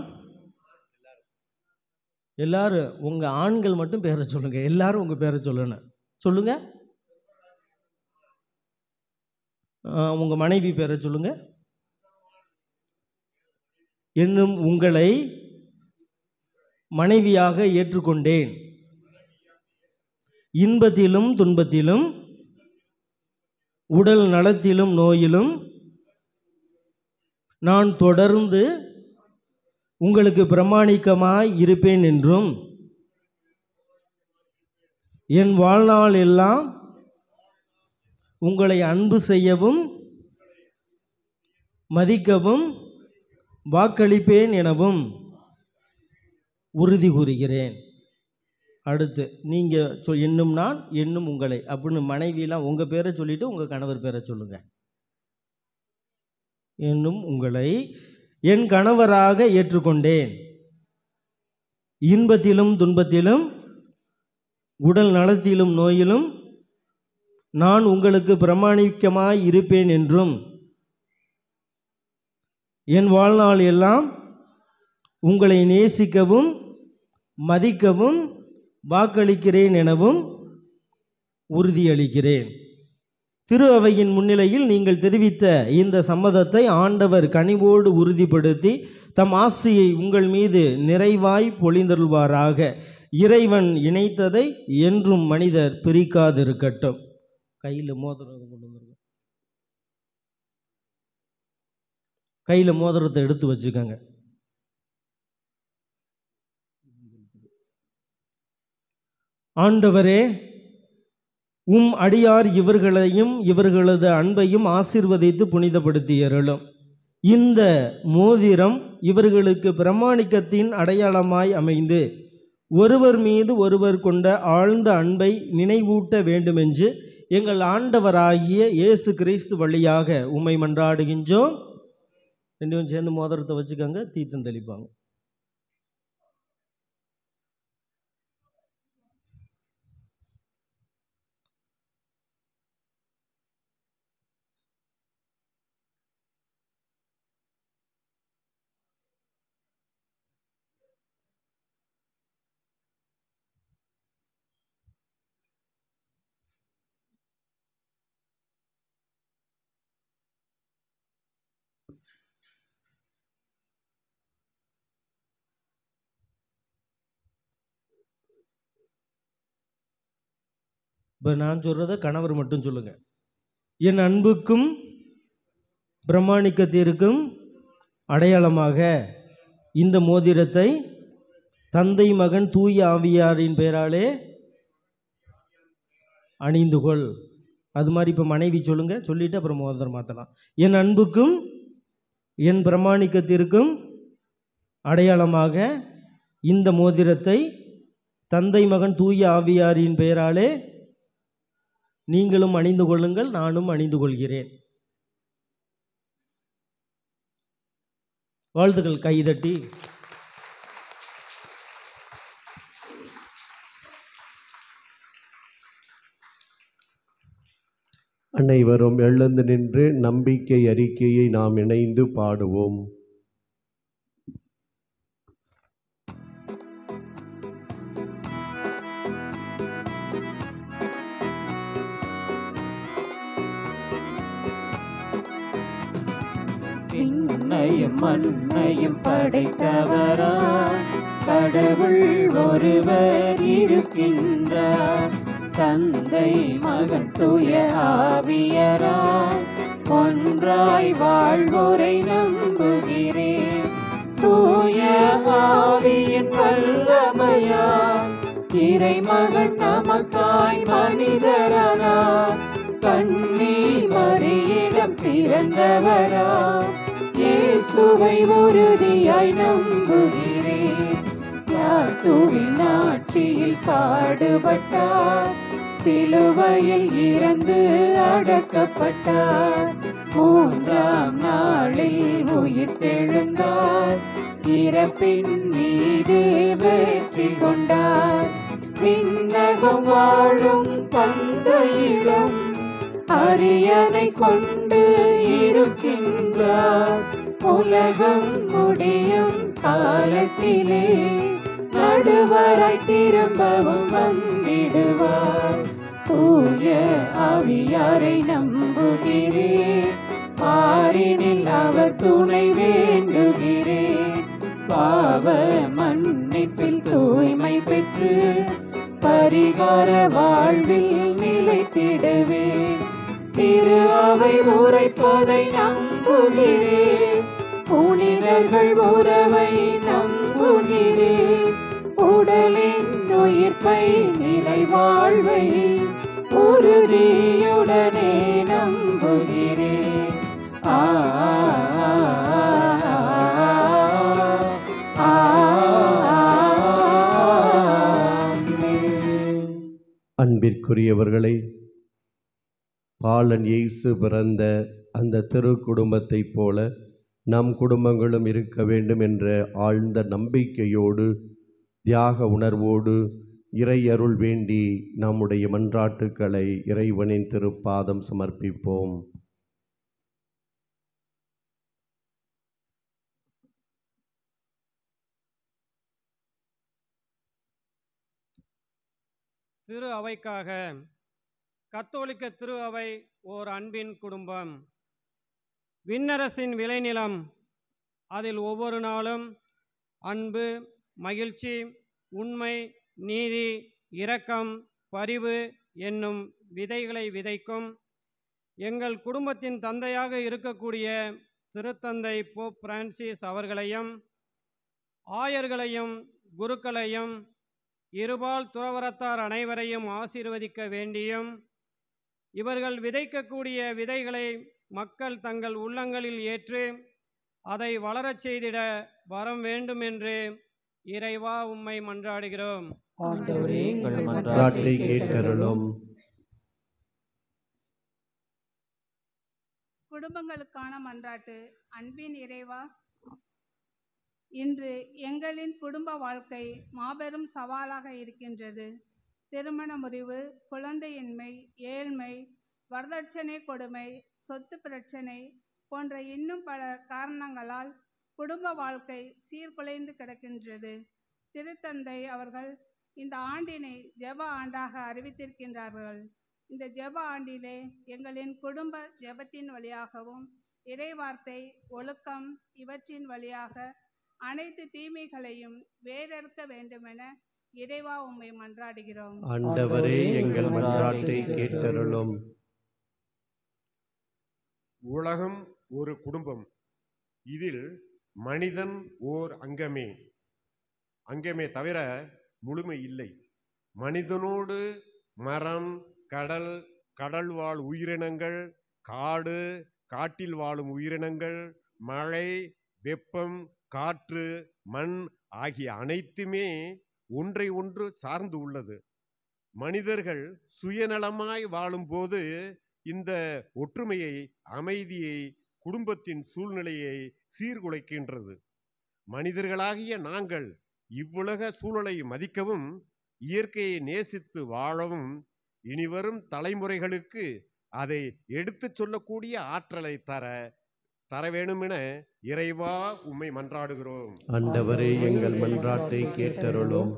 எல்லாரும் உங்கள் ஆண்கள் மட்டும் பேரை சொல்லுங்க எல்லாரும் உங்கள் பேரை சொல்லணும் சொல்லுங்க உங்கள் மனைவி பேரை சொல்லுங்க என்னும் உங்களை மனைவியாக ஏற்றுக்கொண்டேன் இன்பத்திலும் துன்பத்திலும் உடல் நலத்திலும் நோயிலும் நான் தொடர்ந்து உங்களுக்கு பிரமாணிக்கமாய் இருப்பேன் என்றும் என் வாழ்நாள் எல்லாம் உங்களை அன்பு செய்யவும் மதிக்கவும் வாக்களிப்பேன் எனவும் உறுதி கூறுகிறேன் அடுத்து நீங்கள் சொ என்னும் நான் என்னும் உங்களை அப்படின்னு மனைவியெல்லாம் உங்கள் பேரை சொல்லிவிட்டு உங்கள் கணவர் பேரை சொல்லுங்கள் என்னும் உங்களை என் கணவராக ஏற்றுக்கொண்டேன் இன்பத்திலும் துன்பத்திலும் உடல் நலத்திலும் நோயிலும் நான் உங்களுக்கு பிரமாணிக்கமாய் இருப்பேன் என்றும் என் வாழ்நாள் எல்லாம் உங்களை நேசிக்கவும் மதிக்கவும் வாக்களிக்கிறேன் எனவும் உறுதியளிக்கிறேன் திரு அவையின் முன்னிலையில் நீங்கள் தெரிவித்த இந்த சம்மதத்தை ஆண்டவர் கனிவோடு உறுதிப்படுத்தி தம் ஆசையை உங்கள் மீது நிறைவாய் பொழிந்தருள்வாராக இறைவன் இணைத்ததை என்றும் மனிதர் பிரிக்காதிருக்கட்டும் கையில் மோதிரம் கொண்டு வந்துருங்க கையில் மோதிரத்தை எடுத்து வச்சுக்கோங்க ஆண்டவரே உம் அடியார் இவர்களையும் இவர்களது அன்பையும் ஆசிர்வதித்து புனிதப்படுத்தி அருளும் இந்த மோதிரம் இவர்களுக்கு பிரமாணிக்கத்தின் அடையாளமாய் அமைந்து ஒருவர் மீது ஒருவர் கொண்ட ஆழ்ந்த அன்பை நினைவூட்ட வேண்டுமென்று எங்கள் ஆண்டவராகிய இயேசு கிறிஸ்து வழியாக உம்மை மன்றாடுகின்றோம் ரெண்டு பேரும் சேர்ந்து மோதிரத்தை வச்சுக்கோங்க தீர்த்தம் தெளிப்பாங்க இப்போ நான் சொல்கிறத கணவர் மட்டும் சொல்லுங்கள் என் அன்புக்கும் பிரமாணிக்கத்திற்கும் அடையாளமாக இந்த மோதிரத்தை தந்தை மகன் தூய ஆவியாரின் பெயராலே அணிந்து கொள் அது மாதிரி இப்போ மனைவி சொல்லுங்க சொல்லிட்டு அப்புறம் மோதிரம் மாற்றலாம் என் அன்புக்கும் என் பிரமாணிக்கத்திற்கும் அடையாளமாக இந்த மோதிரத்தை தந்தை மகன் தூய ஆவியாரின் பெயராலே நீங்களும் அணிந்து கொள்ளுங்கள் நானும் அணிந்து கொள்கிறேன் வாழ்த்துக்கள் கைதட்டி அனைவரும் எழுந்து நின்று நம்பிக்கை அறிக்கையை நாம் இணைந்து பாடுவோம் விண்ணையும் மண்ணையும் படைத்தவராய் கடவுள் ஒருவர் இருக்கின்றார் தந்தை மகன் தூய ஆவியராய் ஒன்றாய் வாழ்வோரை நம்புகிறேன் தூய ஆவியின் வல்லமையாய் இறைமகன் நமக்காய் மனிதரானார் கண்ணி மறியிடம் பிறந்தவரா இயேசுவை உறுதியாய் நம்புகிறேன் யாத்துவின் ஆட்சியில் பாடுபட்டார் சிலுவையில் இறந்து அடக்கப்பட்டார் மூன்றாம் நாளில் உயிர்த்தெழுந்தார் இறப்பின் மீது வெற்றி கொண்டார் விண்ணகம் வாழும் தந்தையிடம் அரியணை கொண்டு இருக்கின்றார் உலகம் முடியும் காலத்திலே நடுவராய் திரும்பவும் வந்திடுவார் தூய ஆவியாரை நம்புகிறேன் பாரினில் அவர் துணை வேண்டுகிறேன் பாவ மன்னிப்பில் தூய்மை பெற்று பரிகார வாழ்வில் நிலைத்திடுவேன் திரு அவை உரைப்பதை நம்புகிறேன் புனிதர்கள் உறவை நம்புகிறேன் உடலின் உயிர்ப்பை நிலை வாழ்வை உறுதியுடனே நம்புகிறேன் ஆ அன்பிற்குரியவர்களே பாலன் இயேசு பிறந்த அந்த திரு குடும்பத்தைப் போல நம் குடும்பங்களும் இருக்க வேண்டும் என்ற ஆழ்ந்த நம்பிக்கையோடு தியாக உணர்வோடு இறையருள் வேண்டி நம்முடைய மன்றாட்டுக்களை இறைவனின் திருப்பாதம் சமர்ப்பிப்போம் திரு அவைக்காக கத்தோலிக்க திரு அவை ஓர் அன்பின் குடும்பம் விண்ணரசின் விளைநிலம் அதில் ஒவ்வொரு நாளும் அன்பு மகிழ்ச்சி உண்மை நீதி இரக்கம் பரிவு என்னும் விதைகளை விதைக்கும் எங்கள் குடும்பத்தின் தந்தையாக இருக்கக்கூடிய திருத்தந்தை போப் பிரான்சிஸ் அவர்களையும் ஆயர்களையும் குருக்களையும் இருபால் துறவரத்தார் அனைவரையும் ஆசீர்வதிக்க வேண்டியும் இவர்கள் விதைக்கக்கூடிய விதைகளை மக்கள் தங்கள் உள்ளங்களில் ஏற்று அதை வளரச் செய்திட வரம் வேண்டும் என்று இறைவா உம்மை மன்றாடுகிறோம் ஆண்டவரே எங்கள் மன்றாட்டை கேட்டருளும் குடும்பங்களுக்கான மன்றாட்டு அன்பின் இறைவா இன்று எங்களின் குடும்ப வாழ்க்கை மாபெரும் சவாலாக இருக்கின்றது திருமண முறிவு குழந்தையின்மை ஏழ்மை வரதட்சணை கொடுமை சொத்து பிரச்சனை போன்ற இன்னும் பல காரணங்களால் குடும்ப வாழ்க்கை சீர்குலைந்து கிடக்கின்றது திருத்தந்தை அவர்கள் இந்த ஆண்டினை ஜெப ஆண்டாக அறிவித்திருக்கின்றார்கள் இந்த ஜெப ஆண்டிலே எங்களின் குடும்ப ஜெபத்தின் வழியாகவும் இறைவார்த்தை ஒழுக்கம் இவற்றின் வழியாக அனைத்து தீமைகளையும் வேறறுக்க வேண்டுமென இறைவா உம்மை மன்றாடுகிறோம் ஆண்டவரே எங்கள் மன்றாட்டை கேட்டருளும் உலகம் ஒரு குடும்பம் இதில் மனிதன் ஓர் அங்கமே அங்கமே தவிர முழுமை இல்லை மனிதனோடு மரம் கடல் கடல் வாழ் உயிரினங்கள் காடு காட்டில் வாழும் உயிரினங்கள் மழை வெப்பம் காற்று மண் ஆகிய அனைத்துமே ஒன்றை ஒன்று சார்ந்து உள்ளது மனிதர்கள் சுயநலமாய் வாழும்போது இந்த ஒற்றுமையை அமைதியை குடும்பத்தின் சூழ்நிலையை சீர்குலைக்கின்றது மனிதர்களாகிய நாங்கள் இவ்வுலக சூழலை மதிக்கவும் இயற்கையை நேசித்து வாழவும் இனிவரும் தலைமுறைகளுக்கு அதை எடுத்துச் சொல்லக்கூடிய ஆற்றலை தர தர வேணுமென இறைவா உம்மை மன்றாடுகிறோம் ஆண்டவரே எங்கள் மன்றாட்டை கேட்டருளும்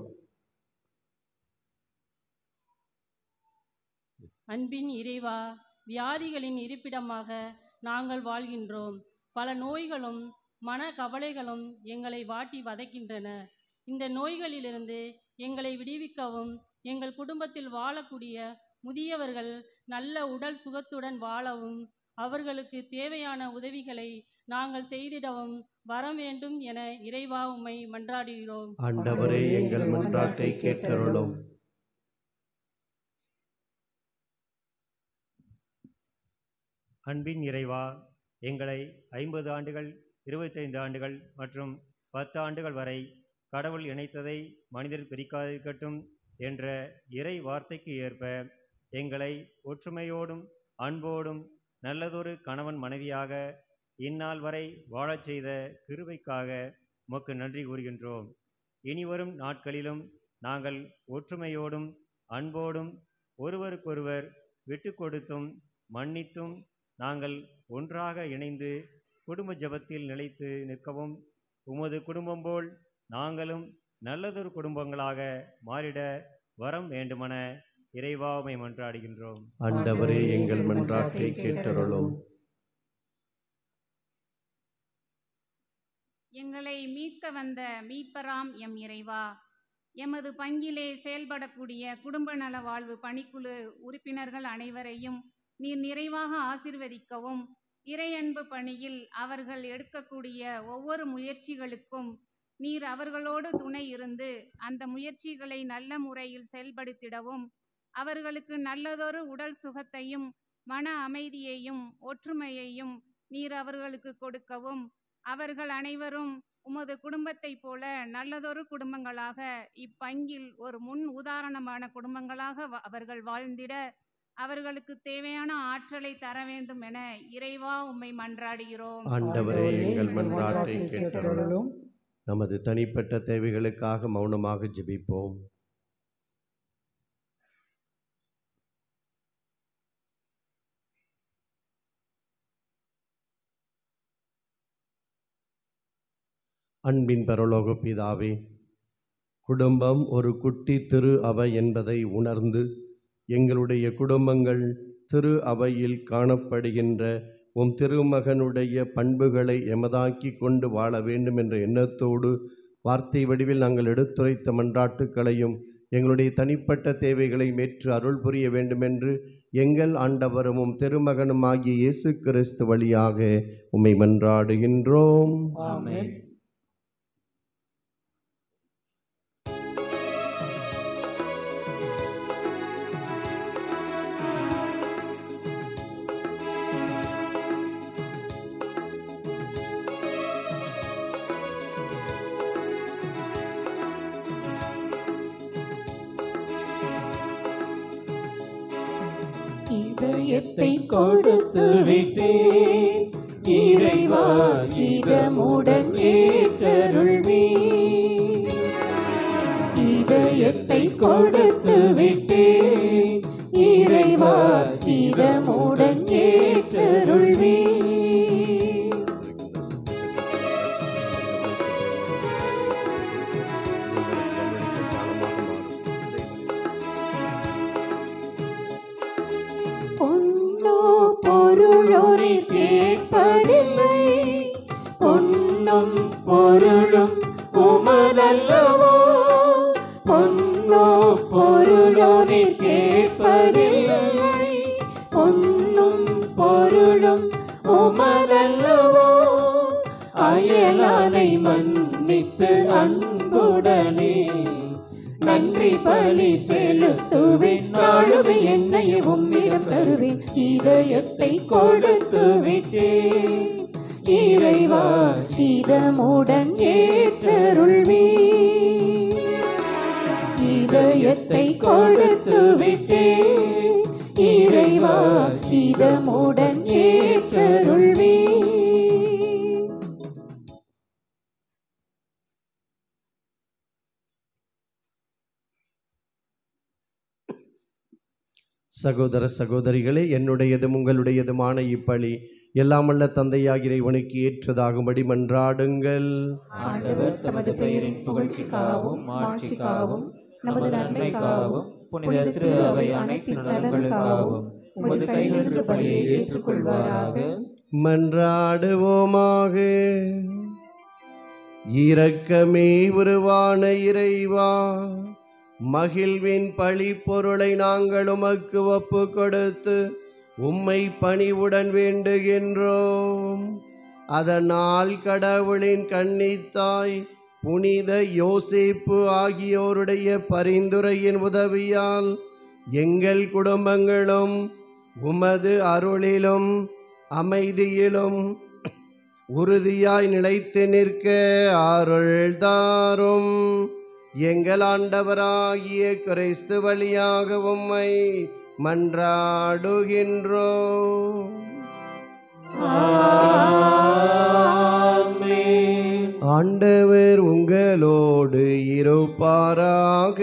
அன்பின் இறைவா வியாதிகளின் இருப்பிடமாக நாங்கள் வாழ்கின்றோம் பல நோய்களும் மன கவலைகளும் எங்களை வாட்டி வதைக்கின்றன இந்த நோய்களிலிருந்து எங்களை விடுவிக்கவும் எங்கள் குடும்பத்தில் வாழக்கூடிய முதியவர்கள் நல்ல உடல் சுகத்துடன் வாழவும் அவர்களுக்கு தேவையான உதவிகளை நாங்கள் செய்திடவும் வர வேண்டும் என இறைவா உம்மை மன்றாடுகிறோம் ஆண்டவரே எங்கள் மன்றாட்டை கேட்டருளும் அன்பின் இறைவா எங்களை ஐம்பது ஆண்டுகள் இருபத்தைந்து ஆண்டுகள் மற்றும் பத்து ஆண்டுகள் வரை கடவுள் இணைத்ததை மனிதர் பிரிக்காதிருக்கட்டும் என்ற இறை வார்த்தைக்கு ஏற்ப எங்களை ஒற்றுமையோடும் அன்போடும் நல்லதொரு கணவன் மனைவியாக இந்நாள் வரை வாழச் செய்த கிருபைக்காக உமக்கு நன்றி கூறுகின்றோம் இனிவரும் நாட்களிலும் நாங்கள் ஒற்றுமையோடும் அன்போடும் ஒருவருக்கொருவர் விட்டு கொடுத்தும் மன்னித்தும் நாங்கள் ஒன்றாக இணைந்து குடும்ப ஜெபத்தில் நிலைத்து நிற்கவும் உமது குடும்பம் போல் நாங்களும் நல்லதொரு குடும்பங்களாக மாறிட வரம் வேண்டுமென இறைவாமை மன்றாடுகின்றோம் ஆண்டவரே எங்கள் மன்றாட்டை கேட்டருளும் எங்களை மீட்க வந்த மீட்பராம் எம் இறைவா எமது பங்கிலே செயல்படக்கூடிய குடும்ப நல வாழ்வு பணிக்குழு உறுப்பினர்கள் அனைவரையும் நீர் நிறைவாக ஆசிர்வதிக்கவும் இறையன்பு பணியில் அவர்கள் எடுக்கக்கூடிய ஒவ்வொரு முயற்சிகளுக்கும் நீர் அவர்களோடு துணை இருந்து அந்த முயற்சிகளை நல்ல முறையில் செயல்படுத்திடவும் அவர்களுக்கு நல்லதொரு உடல் சுகத்தையும் மன அமைதியையும் ஒற்றுமையையும் நீர் அவர்களுக்கு கொடுக்கவும் அவர்கள் அனைவரும் உமது குடும்பத்தைப் போல நல்லதொரு குடும்பங்களாக இப்பங்கில் ஒரு முன் உதாரணமான குடும்பங்களாக வ- அவர்கள் வாழ்ந்திட அவர்களுக்கு தேவையான ஆற்றலை தர வேண்டும் என இறைவா உம்மை மன்றாடுகிறோம் ஆண்டவரே எங்கள் மன்றாட்டை கேட்டருளும் நமது தனிப்பட்ட தேவைகளுக்காக மௌனமாக ஜெபிப்போம் அன்பின் பரலோக பிதாவே குடும்பம் ஒரு குட்டி திரு அவை என்பதை உணர்ந்து எங்களுடைய குடும்பங்கள் திரு அவையில் காணப்படுகின்ற உம் திருமகனுடைய பண்புகளை எமதாக்கி கொண்டு வாழ வேண்டும் என்ற எண்ணத்தோடு வார்த்தை வடிவில் நாங்கள் எடுத்துரைத்த மன்றாட்டுக்களையும் எங்களுடைய தனிப்பட்ட தேவைகளை மேற்று அருள் புரிய வேண்டுமென்று எங்கள் ஆண்டவரும் உம் திருமகனும் ஆகிய இயேசு கிறிஸ்து வழியாக உம்மை மன்றாடுகின்றோம் ஆமென் இதயத்தை கொடுத்து விட்டேன் இறைவா இதமுடன் ஏற்றருள்வே இதயத்தை கொடுத்து விட்டேன் இறைவா இதமுடன் ஏற்றருள்வே பொன்னோ பொருளோரை கேட்பதில்லை பொன்னும் பொருளும் உமதல்லவோ பொன் நீர் கேட்பதில்லை பொன்னும் பொருளும் உமதல்லவோ அயலானை மன்னித்து அன்புடனே நன்றி பலி செலுத்துவேன் நாளுமே என்னை உம்மிடம் தருவேன் இதயத்தை கொடுத்து விட்டேன் இறைவா இதமுடன் ஏற்றருள்வே இதயத்தை கொடுத்து விட்டேன் இறைவா இதமுடன் ஏற்றருள்வே சகோதர சகோதரிகளே என்னுடையதும் உங்களுடையதுமான இப்பலி எல்லாமல்ல தந்தையாகிற இவனுக்கு ஏற்றதாகும்படி மன்றாடுங்கள் ஆண்டவர் தமது பெயரின் புகழ்ச்சிக்காகவும் மாட்சிக்காகவும் நமது நன்மைக்காகவும் புனித திரு அவை அனைத்தின் நலனுக்காகவும் உமது கையிலிருந்து பலியை ஏற்றுக்கொள்வாராக மன்றாடுவோமாக இரக்கமே உருவான இறைவா மகிழ்வின் பழி பொருளை நாங்கள் உமக்கு ஒப்பு கொடுத்து உம்மை பணிவுடன் வேண்டுகின்றோம் அதனால் கடவுளின் கன்னித்தாய் புனித யோசேப்பு ஆகியோருடைய பரிந்துரையின் உதவியால் எங்கள் குடும்பங்களும் உமது அருளிலும் அமைதியிலும் உறுதியாய் நிலைத்து நிற்க அருள் தாரும் எங்கள் ஆண்டவராகிய கிறிஸ்து வழியாக உம்மை மன்றாடுகின்றோ ஆண்டவர் உங்களோடு இருப்பாராக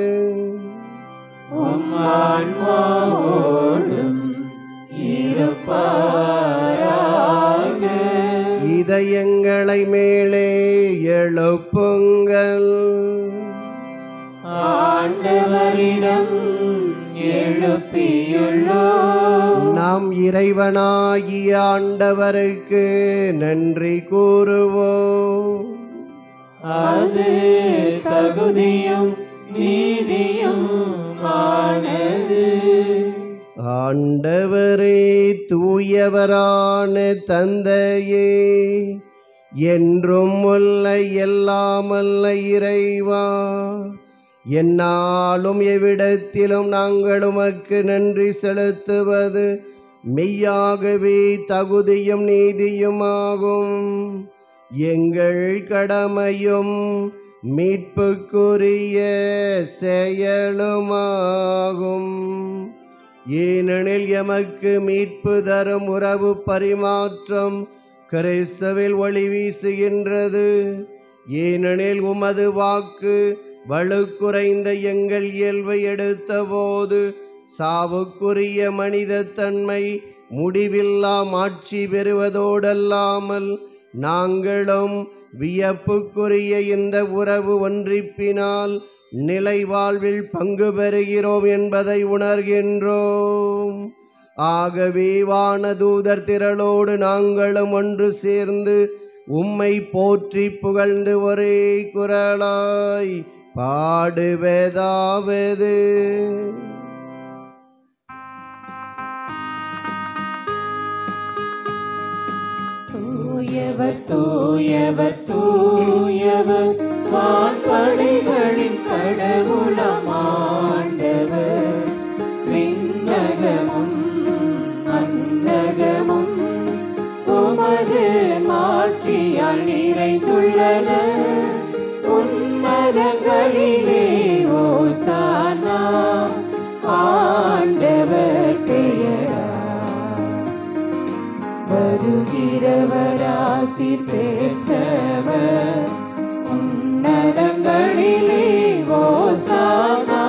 இதயங்களை மேலே எழுப்புங்கள் ஆண்டவரிடம் எழுப்பியுள்ளோ நாம் இறைவனாகிய ஆண்டவருக்கு நன்றி கூறுவோம் அது தகுதியும் நீதியும் ஆனது ஆண்டவரே தூயவரான தந்தையே என்றும் உள்ள எல்லாமல்ல இறைவா என்னாலும் எவ்விடத்திலும் நாங்கள் உமக்கு நன்றி செலுத்துவது மெய்யாகவே தகுதியும் நீதியுமாகும் எங்கள் கடமையும் மீட்புக்குரிய செயலுமாகும் ஏனெனில் எமக்கு மீட்பு தரும் உறவு பரிமாற்றம் கிறிஸ்தவில் ஒளி வீசுகின்றது ஏனெனில் உமது வாக்கு வலுக்குறைந்த எங்கள் இயல்பை எடுத்தபோது சாவுக்குரிய மனித தன்மை முடிவில்லா மாட்சி பெறுவதோடல்லாமல் நாங்களும் வியப்புக்குரிய இந்த உறவு ஒன்றிப்பினால் நிலை வாழ்வில் பங்கு பெறுகிறோம் என்பதை உணர்கின்றோம் ஆகவே வானதூதர் திரளோடு நாங்களும் ஒன்று சேர்ந்து உம்மை போற்றி புகழ்ந்து ஒரே குரலாய் பாடுவதாவது தூயவர் தூயவர் தூயவர் வான்படைகளின் கடவுளமாண்டவர் விண்ணகமும் மன்னகமும் உமது மாட்சியால் நிறைந்துள்ளன உன்னதங்களிலே ஓசானா ஆண்டவர் பெயரா வருகிறவராசிர் பெற்றவர் உன்னதங்களிலே ஓசானா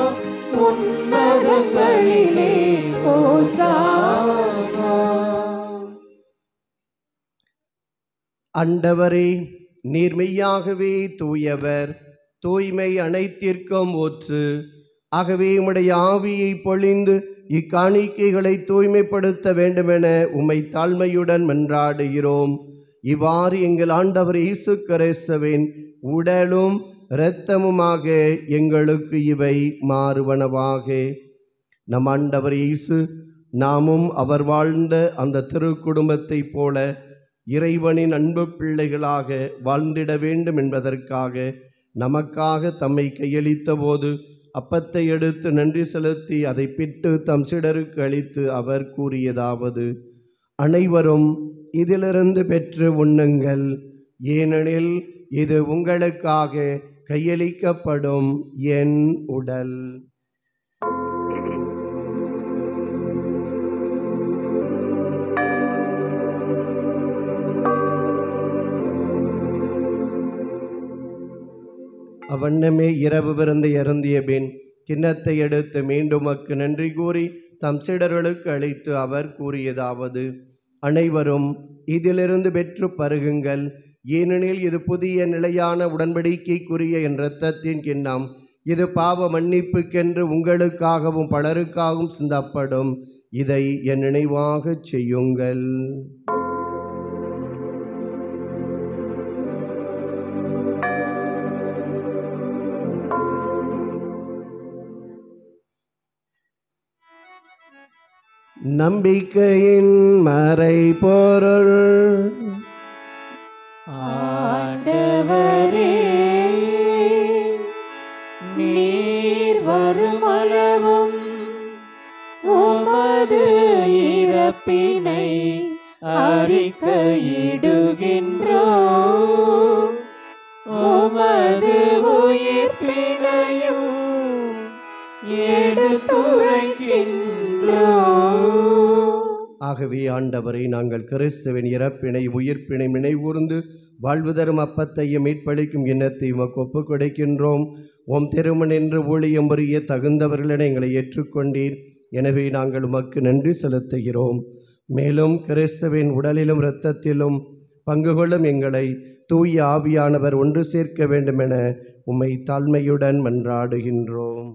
உன்னதங்களிலே ஓசானா அண்டவரே நீர் மெய்யாகவே தூயவர் தூய்மை அனைத்திற்கும் ஒற்று ஆகவே உம்முடைய ஆவியை பொழிந்து இக்காணிக்கைகளை தூய்மைப்படுத்த வேண்டுமென உம்மை தாழ்மையுடன் மன்றாடுகிறோம் இவ்வாறு எங்கள் ஆண்டவர் இயேசு கிறிஸ்துவின் உடலும் இரத்தமுமாக எங்களுக்கு இவை மாறுவனவாக நம் ஆண்டவர் இயேசு நாமும் அவர் வாழ்ந்த அந்த திருக்குடும்பத்தைப் போல இறைவனின் அன்பு பிள்ளைகளாக வாழ்ந்திட வேண்டும் என்பதற்காக நமக்காக தம்மை கையளித்த போது அப்பத்தை எடுத்து நன்றி செலுத்தி அதை பிட்டு தம் சிடருக்கு அளித்து அவர் கூறியதாவது அனைவரும் இதிலிருந்து பெற்று உண்ணுங்கள் ஏனெனில் இது உங்களுக்காக கையளிக்கப்படும் என் உடல் அவ்வண்ணமே இரவு விருந்து அருந்திய பின் கிண்ணத்தை எடுத்து மீண்டும் அக்கு நன்றி கூறி தம் சிடர்களுக்கு அளித்து அவர் கூறியதாவது அனைவரும் இதிலிருந்து பெற்று பருகுங்கள் ஏனெனில் இது புதிய நிலையான உடன்படிக்கைக்குரிய என் இரத்தத்தின் கிண்ணம் இது பாவ மன்னிப்புக்கென்று உங்களுக்காகவும் பலருக்காகவும் சிந்தப்படும் இதை என் நினைவாகச் செய்யுங்கள் நம்பிக்கையின் மறைபொருள் ஆண்டவரே நீர் வருமளவும் உமது இறப்பினை அறிக்கையிடுகின்றோம் உமது உயிர்ப்பினையும் எடுத்துரைக்கின்றோம் ஆகவே ஆண்டவரை நாங்கள் கிறிஸ்துவின் இறப்பினை உயிர்ப்பினை நினைவூர்ந்து வாழ்வு தரும் அப்பத்தையும் மீட்பளிக்கும் எண்ணத்தை உமக்கு ஒப்புக் கொடுக்கின்றோம் உம் திருமண் என்று ஊழியம் புரிய தகுந்தவர்களிடம் எங்களை ஏற்றுக்கொண்டீர் எனவே நாங்கள் உமக்கு நன்றி செலுத்துகிறோம் மேலும் கிறிஸ்துவின் உடலிலும் இரத்தத்திலும் பங்கு கொள்ளும் எங்களை தூய ஆவியானவர் ஒன்று சேர்க்க வேண்டுமென உம்மை தாழ்மையுடன் மன்றாடுகின்றோம்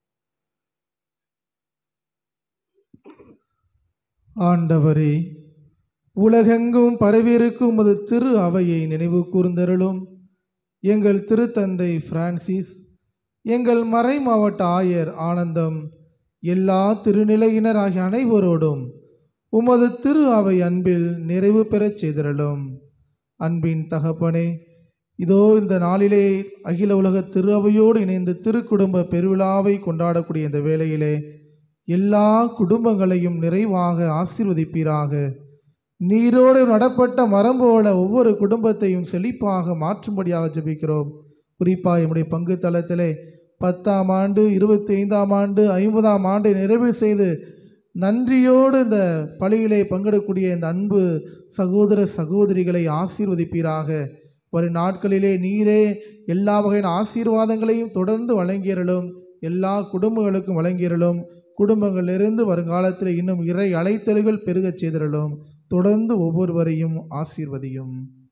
ஆண்டவரே உலகெங்கும் பரவியிருக்கும் உமது திரு அவையை நினைவு கூர்ந்தருளும் எங்கள் திருத்தந்தை பிரான்சிஸ் எங்கள் மறை மாவட்ட ஆயர் ஆனந்தம் எல்லா திருநிலையினர் ஆகிய அனைவரோடும் உமது திரு அவை அன்பில் நிறைவு பெறச் செய்திருளும் அன்பின் தகப்பனே இதோ இந்த நாளிலே அகில உலக திரு அவையோடு இணைந்து திருக்குடும்ப பெருவிழாவை கொண்டாடக்கூடிய இந்த வேளையிலே எல்லா குடும்பங்களையும் நிறைவாக ஆசீர்வதிப்பீராக நீரோடு நடப்பட்ட மரம் போல ஒவ்வொரு குடும்பத்தையும் செழிப்பாக மாற்றும்படியாக ஜெபிக்கிறோம் குறிப்பாக எம்முடைய பங்கு தளத்திலே பத்தாம் ஆண்டு இருபத்தி ஐந்தாம் ஆண்டு ஐம்பதாம் ஆண்டை நிறைவு செய்து நன்றியோடு இந்த பலியிலே பங்கெடுக்கக்கூடிய இந்த அன்பு சகோதர சகோதரிகளை ஆசீர்வதிப்பீராக வரும் நாட்களிலே நீரே எல்லா வகையான ஆசீர்வாதங்களையும் தொடர்ந்து வழங்கியறலும் எல்லா குடும்பங்களுக்கும் வழங்கியறலும் குடும்பங்களிலிருந்து வருங்காலத்தில் இன்னும் இறை அழைத்தல்கள் பெருகச் செய்திடலும் தொடர்ந்து ஒவ்வொருவரையும் ஆசீர்வதியும்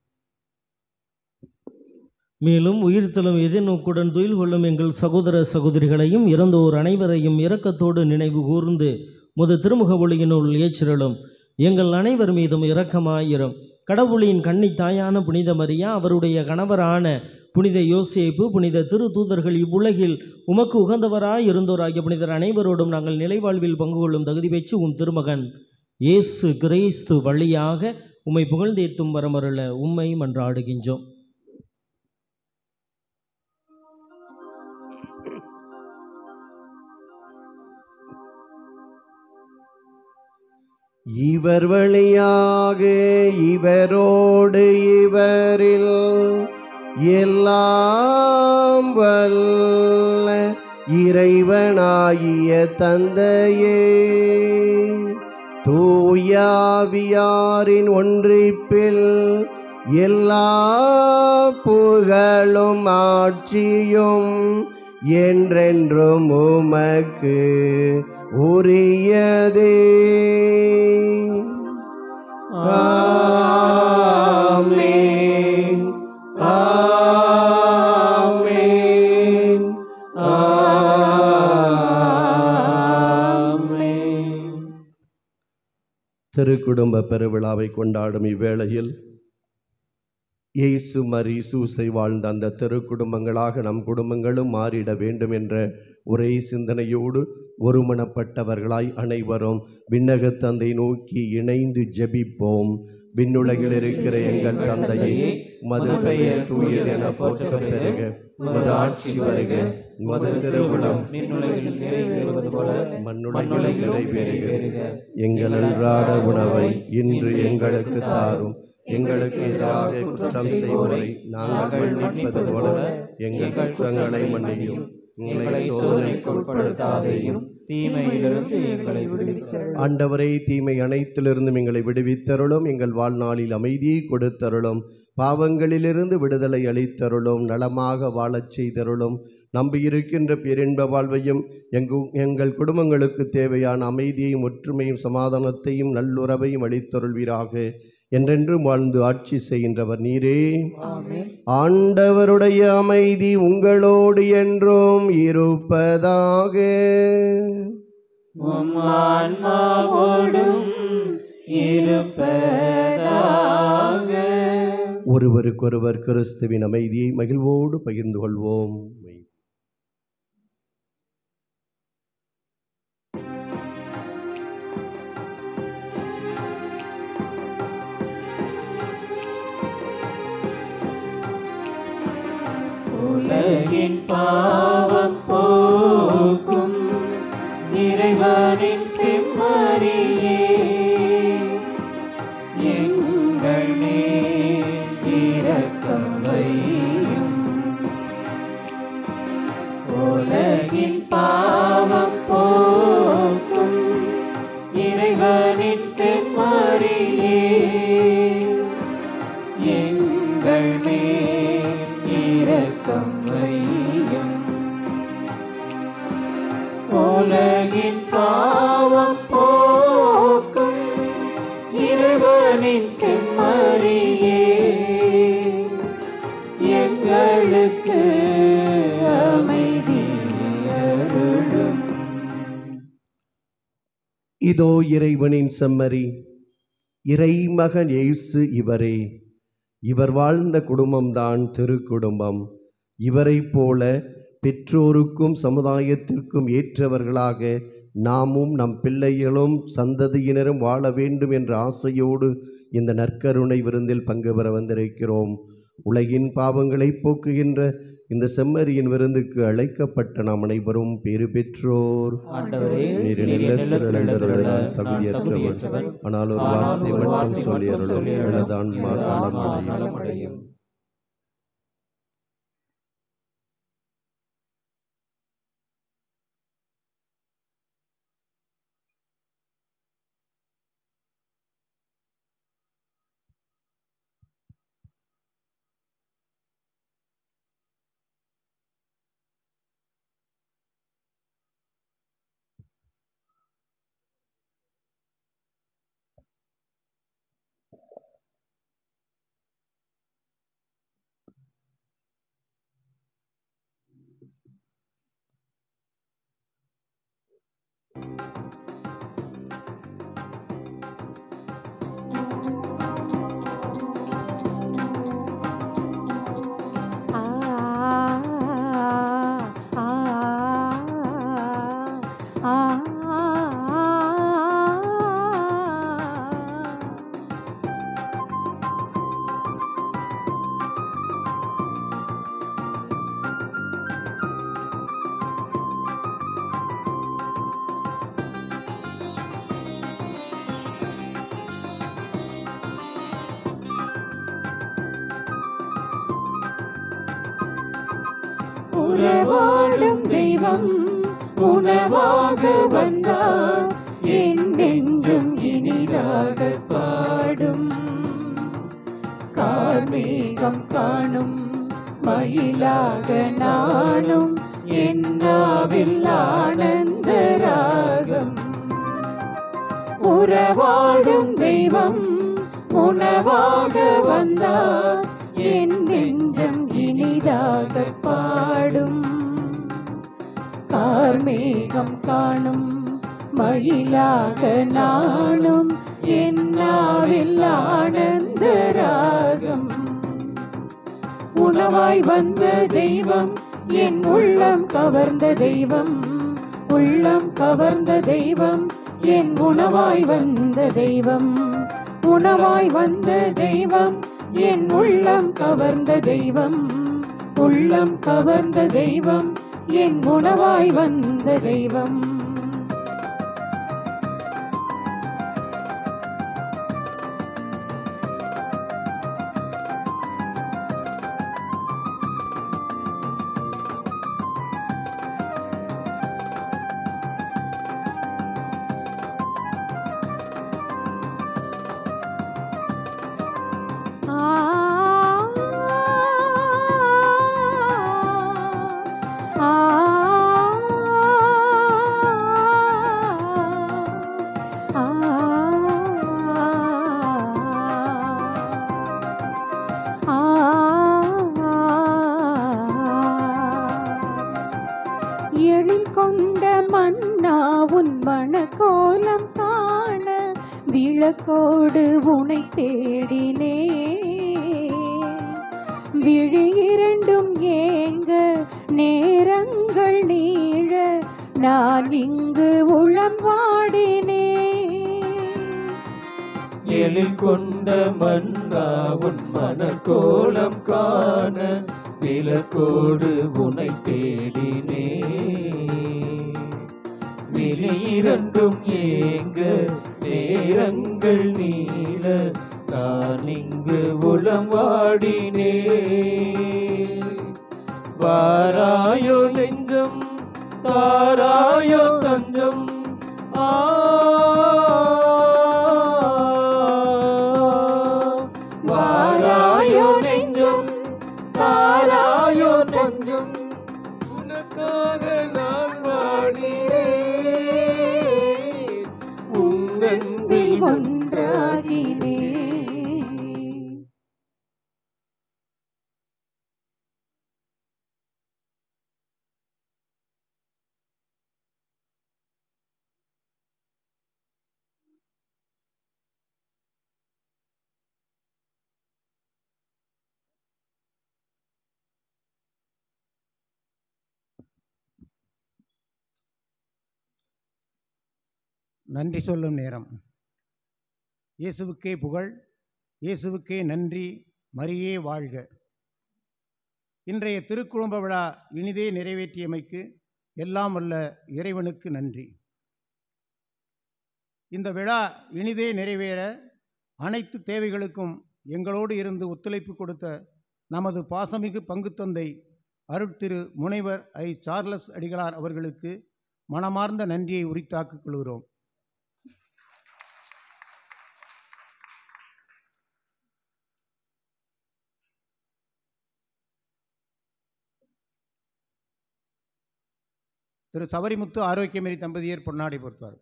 மேலும் உயிர்த்தலும் எதிர்நோக்குடன் துயில் கொள்ளும் எங்கள் சகோதர சகோதரிகளையும் இறந்தோர் அனைவரையும் இரக்கத்தோடு நினைவு கூர்ந்து முது திருமுக ஒளியினுள் ஏற்றிரலும் எங்கள் அனைவர் மீதும் இரக்கமாயிரும் கடவுளின் கன்னி தாயான புனித மரியா அவருடைய கணவரான புனித யோசேப்பு புனித திரு தூதர்கள் இவ்வுலகில் உமக்கு உகந்தவராய் இருந்தோராகிய புனிதர் அனைவரோடும் நாங்கள் நிலைவாழ்வில் பங்கு கொள்ளும் தகுதி பெற்று உம் திருமகன் இயேசு கிறிஸ்து வழியாக உம்மை புகழ்ந்தேத்தும் வரமருள உம்மை மன்றாடுகின்றோம் இவர் வழியாக இவரோடு இவரில் எல்லாம் வல்ல இறைவனாகிய தந்தையே தூயாவியாரின் ஒன்றிப்பில் எல்லா புகழும் ஆட்சியும் என்றென்றும் உமக்கு உரியதே ஆமென் ஆமென் திருக்குடும்ப பெருவிழாவை கொண்டாடும் இவ்வேளையில் இயேசு மரி சூசை வாழ்ந்த அந்த திருக்குடும்பங்களாக நம் குடும்பங்களும் மாறிட வேண்டும் என்ற ஒரே சிந்தனையோடு ஒருமனப்பட்டவர்களாய் அனைவரும் விண்ணக தந்தை நோக்கி இணைந்து ஜெபிப்போம் விண்ணுலகில் இருக்கிற எங்கள் தந்தையே மது பெயர் தூயது என போற்ற பெருக மது ஆட்சி வருக மது திருவிழம் விண்ணுலகில் நிறைவேறுவது போல மண்ணுலகில் நிறைவேறுக எங்கள் அன்றாட உணவை இன்று எங்களுக்கு தாரும் எங்களுக்கு எதிராக குற்றம் செய்வோரை நாங்கள் மன்னிப்பது போல எங்கள் குற்றங்களை மன்னியும் எங்களை சோதனைக்கு உட்படுத்தாதேயும் தீமையிலிருந்து எங்களை விடுவித்தருளும் ஆண்டவரே தீமை அனைத்திலிருந்தும் எங்களை விடுவித்தருளும் எங்கள் வாழ்நாளில் அமைதியை கொடுத்தருளும் பாவங்களிலிருந்து விடுதலை அளித்தருளும் நலமாக வாழச் செய்தருளும் நம்பியிருக்கின்ற பேரின்ப வாழ்வையும் எங்கு எங்கள் குடும்பங்களுக்கு தேவையான அமைதியையும் ஒற்றுமையும் சமாதானத்தையும் நல்லுறவையும் அளித்தருள்வீராக என்றென்றும் வாழ்ந்து ஆட்சி செய்கின்றவர் நீரே ஆண்டவருடைய அமைதி உங்களோடு என்றும் இருப்பதாக உம் ஆன்மாவோடும் இருப்பதாக ஒருவருக்கொருவர் கிறிஸ்துவின் அமைதியை மகிழ்வோடு பகிர்ந்து கொள்வோம் உலகின் பாவம் போக்கும் இறைவனின் செம்மறியே எங்கள் மேல் இரக்கம் வையும் உலகின் பாவம் போக்கும் இறைவனின் செம்மறியே எங்கள் மேல் இரக்கம் வையும் உலகின் பாவம் போக்கும் இறைவனின் செம்மறியே எங்களுக்கு அமைதி அருளும் இதோ இறைவனின் செம்மறி இறைமகன் இயேசு இவரே இவர் வாழ்ந்த குடும்பம்தான் திருக்குடும்பம் இவரைப் போல பெற்றோருக்கும் சமுதாயத்திற்கும் ஏற்றவர்களாக நாமும் நம் பிள்ளைகளும் சந்ததியினரும் வாழ வேண்டும் என்ற ஆசையோடு இந்த நற்கருணை விருந்தில் பங்கு பெற வந்திருக்கிறோம் உலகின் பாவங்களை போக்குகின்ற இந்த செம்மறியின் விருந்துக்கு அழைக்கப்பட்ட நாம் அனைவரும் பேறு பெற்றோர் ஆண்டவரே, நீர் நீர் நிலத்தில் நிலத்தில் எழுந்தருள நான் தகுதியற்றவன் தகுதியற்றவன். ஆனால் ஒரு ஆனால் வார்த்தை ஒரு மட்டும் வார்த்தை சொல்லி மட்டும் அருளும் சொல்லி அருளும். எனது ஆன்மா எனது ஆன்மா நலமடையும் நலமடையும். உறவாடும் தெய்வம் உணவாக வந்தார் என் நெஞ்சம் இனிதாக பாடும் கார்மேகம் காணும் மயிலாக நானும் என்னாவில் ஆனந்த ராகம் உறவாடும் தெய்வம் உணவாக வந்தார் என் நெஞ்சம் இனிதாக பாடும் கார்மேகம் காணும் மயிலாக நானும் என்னாவில் ஆனந்த ராகம் உணவாய் வந்த தெய்வம் என் உள்ளம் கவர்ந்த தெய்வம் உள்ளம் கவர்ந்த தெய்வம் என் உணவாய் வந்த தெய்வம் உணவாய் வந்த தெய்வம் என் உள்ளம் கவர்ந்த தெய்வம் உள்ளம் கவர்ந்த தெய்வம் என் உணவாய் வந்த தெய்வம் எழில் கொண்ட மன்னா உன் மணக்கோலம் காண விளக்கோடு உனை தேடினே விழி இரண்டும் ஏங்க நேரங்கள் நீழ நான் இங்கு உளம் வாடினே எழில் கொண்ட மன்னா உன் மனக்கோலம் காண விளக்கோடு உனை தேடினே விழி இரண்டும் ஏங்க நேரங்கள் நீள நான் இங்கு உளம் வாடினே வாராயோ நெஞ்சம் தாராயோ தஞ்சம் ஆ வாராயோ நெஞ்சம் தாராயோ நெஞ்சம் உனக்காக நான் வாடினேன் உன்னன்பில் ஒன்றாகினே நன்றி சொல்லும் நேரம் இயேசுவுக்கே புகழ் இயேசுவுக்கே நன்றி மரியே வாழ்க இன்றைய திருக்குடும்ப விழா இனிதே நிறைவேற்றியமைக்கு எல்லாம் வல்ல இறைவனுக்கு நன்றி இந்த விழா இனிதே நிறைவேற அனைத்து தேவைகளுக்கும் எங்களோடு இருந்து ஒத்துழைப்பு கொடுத்த நமது பாசமிகு பங்குத்தந்தை அருட்திரு முனைவர் ஐ சார்லஸ் அடிகளார் அவர்களுக்கு மனமார்ந்த நன்றியை உரித்தாக்கிக் கொள்கிறோம் திரு சபரிமுத்து ஆரோக்கியமேரி தம்பதியர் பொன்னாடை பொறுத்தார்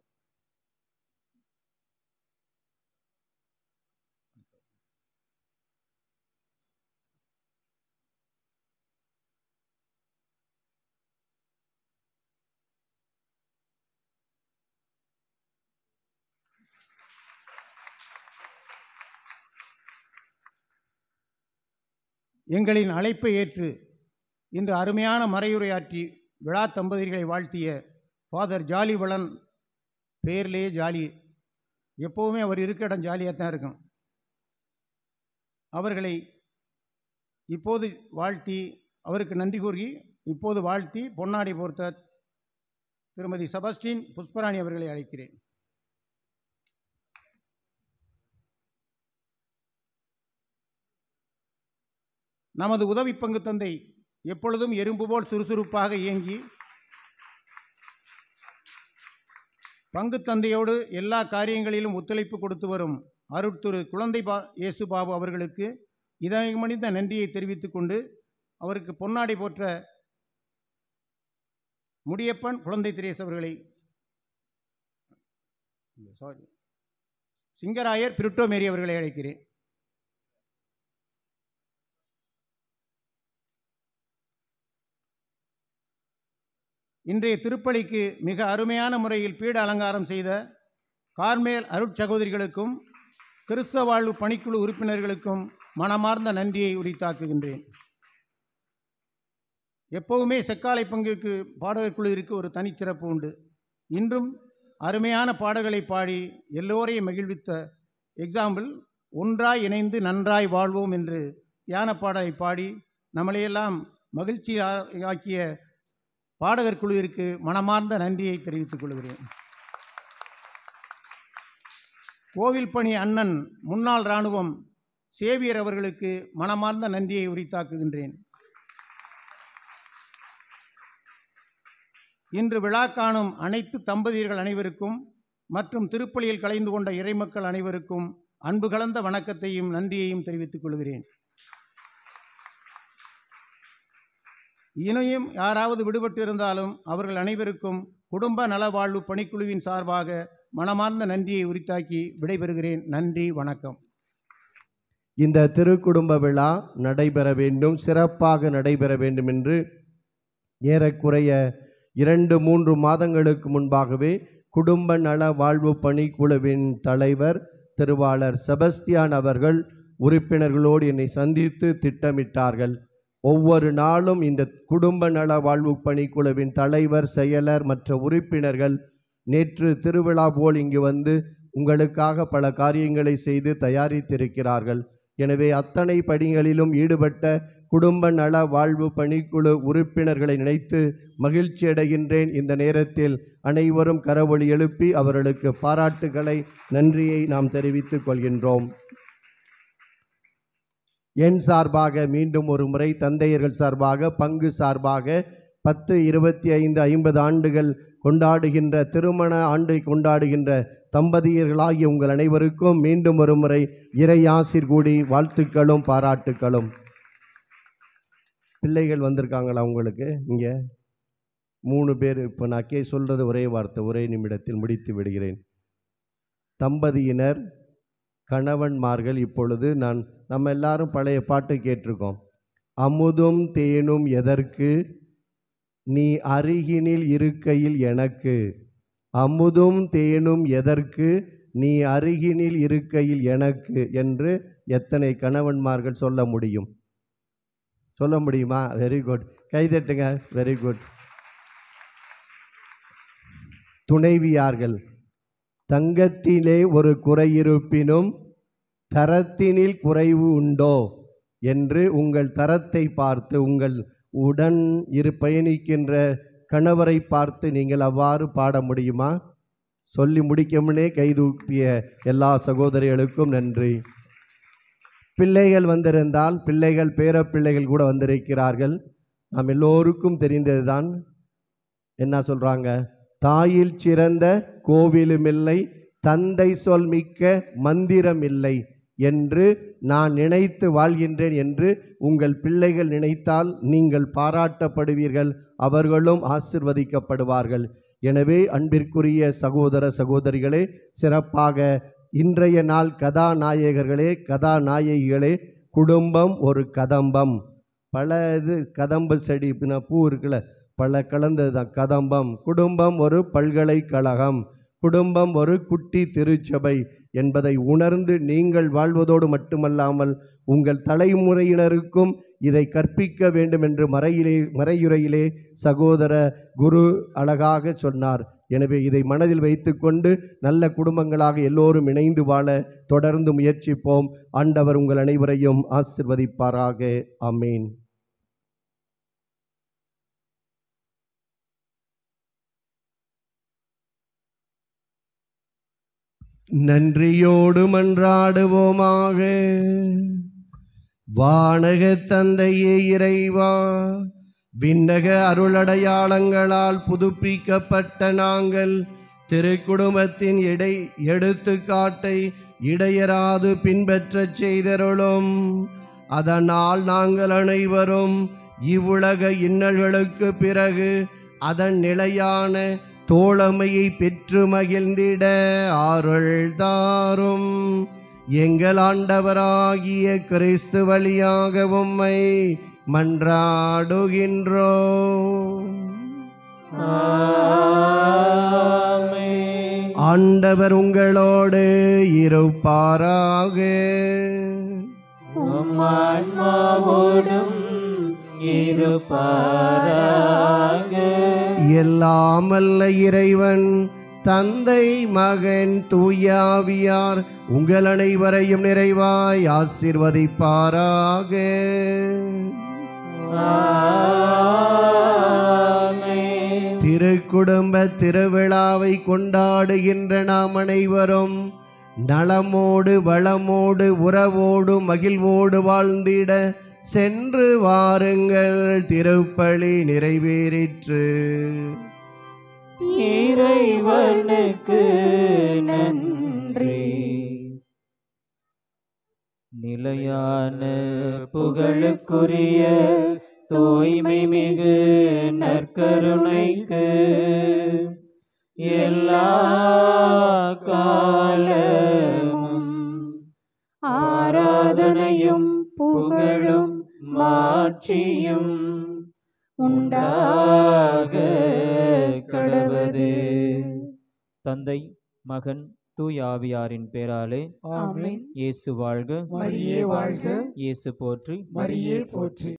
எங்களின் அழைப்பை ஏற்று இன்று அருமையான மறையுரையாற்றி விழா தம்பதியர்களை வாழ்த்திய ஃபாதர் ஜாலிவளன் பேர்லேயே ஜாலி எப்போவுமே அவர் இருக்க இடம் ஜாலியாக தான் இருக்கும் அவர்களை இப்போது வாழ்த்தி அவருக்கு நன்றி கூறி இப்போது வாழ்த்தி பொன்னாடை போர்த்த திருமதி செபஸ்டின் புஷ்பராணி அவர்களை அழைக்கிறேன் நமது உதவி பங்கு தந்தை எப்பொழுதும் எறும்பு போல் சுறுசுறுப்பாக இயங்கி பங்கு தந்தையோடு எல்லா காரியங்களிலும் ஒத்துழைப்பு கொடுத்து வரும் அருட்திரு குழந்தை பா இயேசு பாபு அவர்களுக்கு இதயமணிந்த நன்றியை தெரிவித்துக் கொண்டு அவருக்கு பொன்னாடை போற்ற முடியப்பன் குழந்தை திரேஸ் அவர்களை சாரி சிங்கராயர் பிரிட்டோ மேரி அவர்களை அழைக்கிறேன் இன்றைய திருப்பலிக்கு மிக அருமையான முறையில் பீட அலங்காரம் செய்த கார்மேல் அருட்சகோதரிகளுக்கும் கிறிஸ்தவ வாழ்வு பணிக்குழு உறுப்பினர்களுக்கும் மனமார்ந்த நன்றியை உரித்தாக்குகின்றேன் எப்போவுமே செக்காலை பங்கிற்கு பாடகர் குழுவிற்கு ஒரு தனிச்சிறப்பு உண்டு இன்றும் அருமையான பாடல்களை பாடி எல்லோரையும் மகிழ்வித்த எக்ஸாம்பிள் ஒன்றாய் இணைந்து நன்றாய் வாழ்வோம் என்று தியான பாடலை பாடி நம்மளையெல்லாம் மகிழ்ச்சி ஆ- ஆக்கிய பாடகர் குழுவிற்கு மனமார்ந்த நன்றியை தெரிவித்துக் கொள்கிறேன் கோவில் பணி அண்ணன் முன்னாள் இராணுவம் சேவியர் அவர்களுக்கு மனமார்ந்த நன்றியை உரித்தாக்குகின்றேன் இன்று விழா காணும் அனைத்து தம்பதியர்கள் அனைவருக்கும் மற்றும் திருப்பலியில் கலந்து கொண்ட இறைமக்கள் அனைவருக்கும் அன்பு கலந்த வணக்கத்தையும் நன்றியையும் தெரிவித்துக் கொள்கிறேன் இனியும் யாராவது விடுபட்டு இருந்தாலும் அவர்கள் அனைவருக்கும் குடும்ப நலவாழ்வு பணிக்குழுவின் சார்பாக மனமார்ந்த நன்றியை உரித்தாக்கி விடைபெறுகிறேன் நன்றி வணக்கம் இந்த திருக்குடும்ப விழா நடைபெற வேண்டும் சிறப்பாக நடைபெற வேண்டும் என்று ஏறக்குறைய இரண்டு மூன்று மாதங்களுக்கு முன்பாகவே குடும்ப நல வாழ்வு பணிக்குழுவின் தலைவர் திருவாளர் செபஸ்தியான் அவர்கள் உறுப்பினர்களோடு என்னை சந்தித்து திட்டமிட்டார்கள் ஒவ்வொரு நாளும் இந்த குடும்ப நல வாழ்வு பணிக்குழுவின் தலைவர் செயலர் மற்ற உறுப்பினர்கள் நேற்று திருவிழா போல் இங்கு வந்து உங்களுக்காக பல காரியங்களை செய்து தயாரித்திருக்கிறார்கள் எனவே அத்தனை பணிகளிலும் ஈடுபட்ட குடும்ப நல வாழ்வு பணிக்குழு உறுப்பினர்களை நினைத்து மகிழ்ச்சி அடைகின்றேன் இந்த நேரத்தில் அனைவரும் கரவொலி எழுப்பி அவர்களுக்கு பாராட்டுகளை நன்றியை நாம் தெரிவித்துக் கொள்கின்றோம் என் சார்பாக மீண்டும் ஒரு முறை தந்தையர்கள் சார்பாக பங்கு சார்பாக பத்து இருபத்தி ஐந்து ஐம்பது ஆண்டுகள் கொண்டாடுகின்ற திருமண ஆண்டை கொண்டாடுகின்ற தம்பதியர்களாகிய உங்கள் அனைவருக்கும் மீண்டும் ஒரு முறை இறை ஆசிர் கூடி வாழ்த்துக்களும் பாராட்டுக்களும் பிள்ளைகள் வந்திருக்காங்களா உங்களுக்கு இங்கே மூணு பேர் இப்போ நான் கே சொல்கிறது ஒரே வார்த்தை ஒரே நிமிடத்தில் முடித்து விடுகிறேன் தம்பதியினர் கணவன்மார்கள் இப்பொழுது நான் நம்ம எல்லாரும் பழைய பாட்டு கேட்டிருக்கோம் அமுதும் தேனும் எதற்கு நீ அருகினில் இருக்கையில் எனக்கு அமுதும் தேனும் எதற்கு நீ அருகினில் இருக்கையில் எனக்கு என்று எத்தனை கணவன்மார்கள் சொல்ல முடியும் சொல்ல முடியுமா வெரி குட் கைதட்டுங்க வெரி குட் துணைவியார்கள் தங்கத்திலே ஒரு குறையிருப்பினும் தரத்தினில் குறைவு உண்டோ என்று உங்கள் தரத்தை பார்த்து உங்கள் உடன் இரு பயணிக்கின்ற கணவரை பார்த்து நீங்கள் அவ்வாறு பாட முடியுமா சொல்லி முடிக்கும்னே கைதூப்பிய எல்லா சகோதரிகளுக்கும் நன்றி பிள்ளைகள் வந்திருந்தால் பிள்ளைகள் பேரப்பிள்ளைகள் கூட வந்திருக்கிறார்கள் நாம் எல்லோருக்கும் தெரிந்ததுதான் என்ன சொல்றாங்க தாயில் சிறந்த கோவிலுமில்லை தந்தை சொல் மிக்க மந்திரமில்லை என்று நான் நினைத்து வாழ்கின்றேன் என்று உங்கள் பிள்ளைகள் நினைத்தால் நீங்கள் பாராட்டப்படுவீர்கள் அவர்களும் ஆசிர்வதிக்கப்படுவார்கள் எனவே அன்பிற்குரிய சகோதர சகோதரிகளே சிறப்பாக இன்றைய நாள் கதாநாயகர்களே கதாநாயகிகளே குடும்பம் ஒரு கதம்பம் பல இது கதம்ப செடி பின்ன பூ இருக்குல்ல பல கலந்தது தான் கதம்பம் குடும்பம் ஒரு பல்கலைக்கழகம் குடும்பம் ஒரு குட்டி திருச்சபை என்பதை உணர்ந்து நீங்கள் வாழ்வதோடு மட்டுமல்லாமல் உங்கள் தலைமுறையினருக்கும் இதை கற்பிக்க வேண்டும் என்று மறையிலே மறையுறையிலே சகோதர குரு அழகாக சொன்னார் எனவே இதை மனதில் வைத்துக்கொண்டு நல்ல குடும்பங்களாக எல்லோரும் இணைந்து வாழ தொடர்ந்து முயற்சிப்போம் ஆண்டவர் உங்கள் அனைவரையும் ஆசிர்வதிப்பாராக ஆமேன் நன்றியோடு மன்றாடுவோமாக வானக தந்தையே இறைவா விண்ணக அருளடையாளங்களால் புதுப்பிக்கப்பட்ட நாங்கள் திருக்குடும்பத்தின் இடை எடுத்துக்காட்டை இடையராது பின்பற்றச் செய்தருளும் அதனால் நாங்கள் அனைவரும் இவ்வுலக இன்னல்களுக்கு பிறகு அதன் நிலையான தோழமையை பெற்று மகிழ்ந்திட ஆருள் தாரும் எங்கள் ஆண்டவராகிய கிறிஸ்து வழியாக உம்மை மன்றாடுகின்றோ ஆண்டவர் உங்களோடு இருப்பாராக ஆன்மாவோடும் இருப்பாராக எல்லாம் அல்ல இறைவன் தந்தை மகன் தூயாவியார் உங்கள் அனைவரையும் நிறைவாய் ஆசிர்வதிப்பாராக திருக்குடும்ப திருவிழாவை கொண்டாடுகின்ற நாம் அனைவரும் நலமோடு வளமோடு உறவோடு மகிழ்வோடு வாழ்ந்திட சென்று வாருங்கள் திருப்பலி நிறைவேறிற்று இறைவனுக்கு நன்றி நிலையான புகழுக்குரிய தூய்மை மிகு நற்கருணைக்கு எல்லா காலமும் ஆராதனையும் புகழும் மாட்சியும் உண்டாக கடவது தந்தை மகன் தூய் ஆவியாரின் பேராலே ஆமென். இயேசு வாழ்க மரியே வாழ்க. இயேசு போற்றி மரியே போற்றி.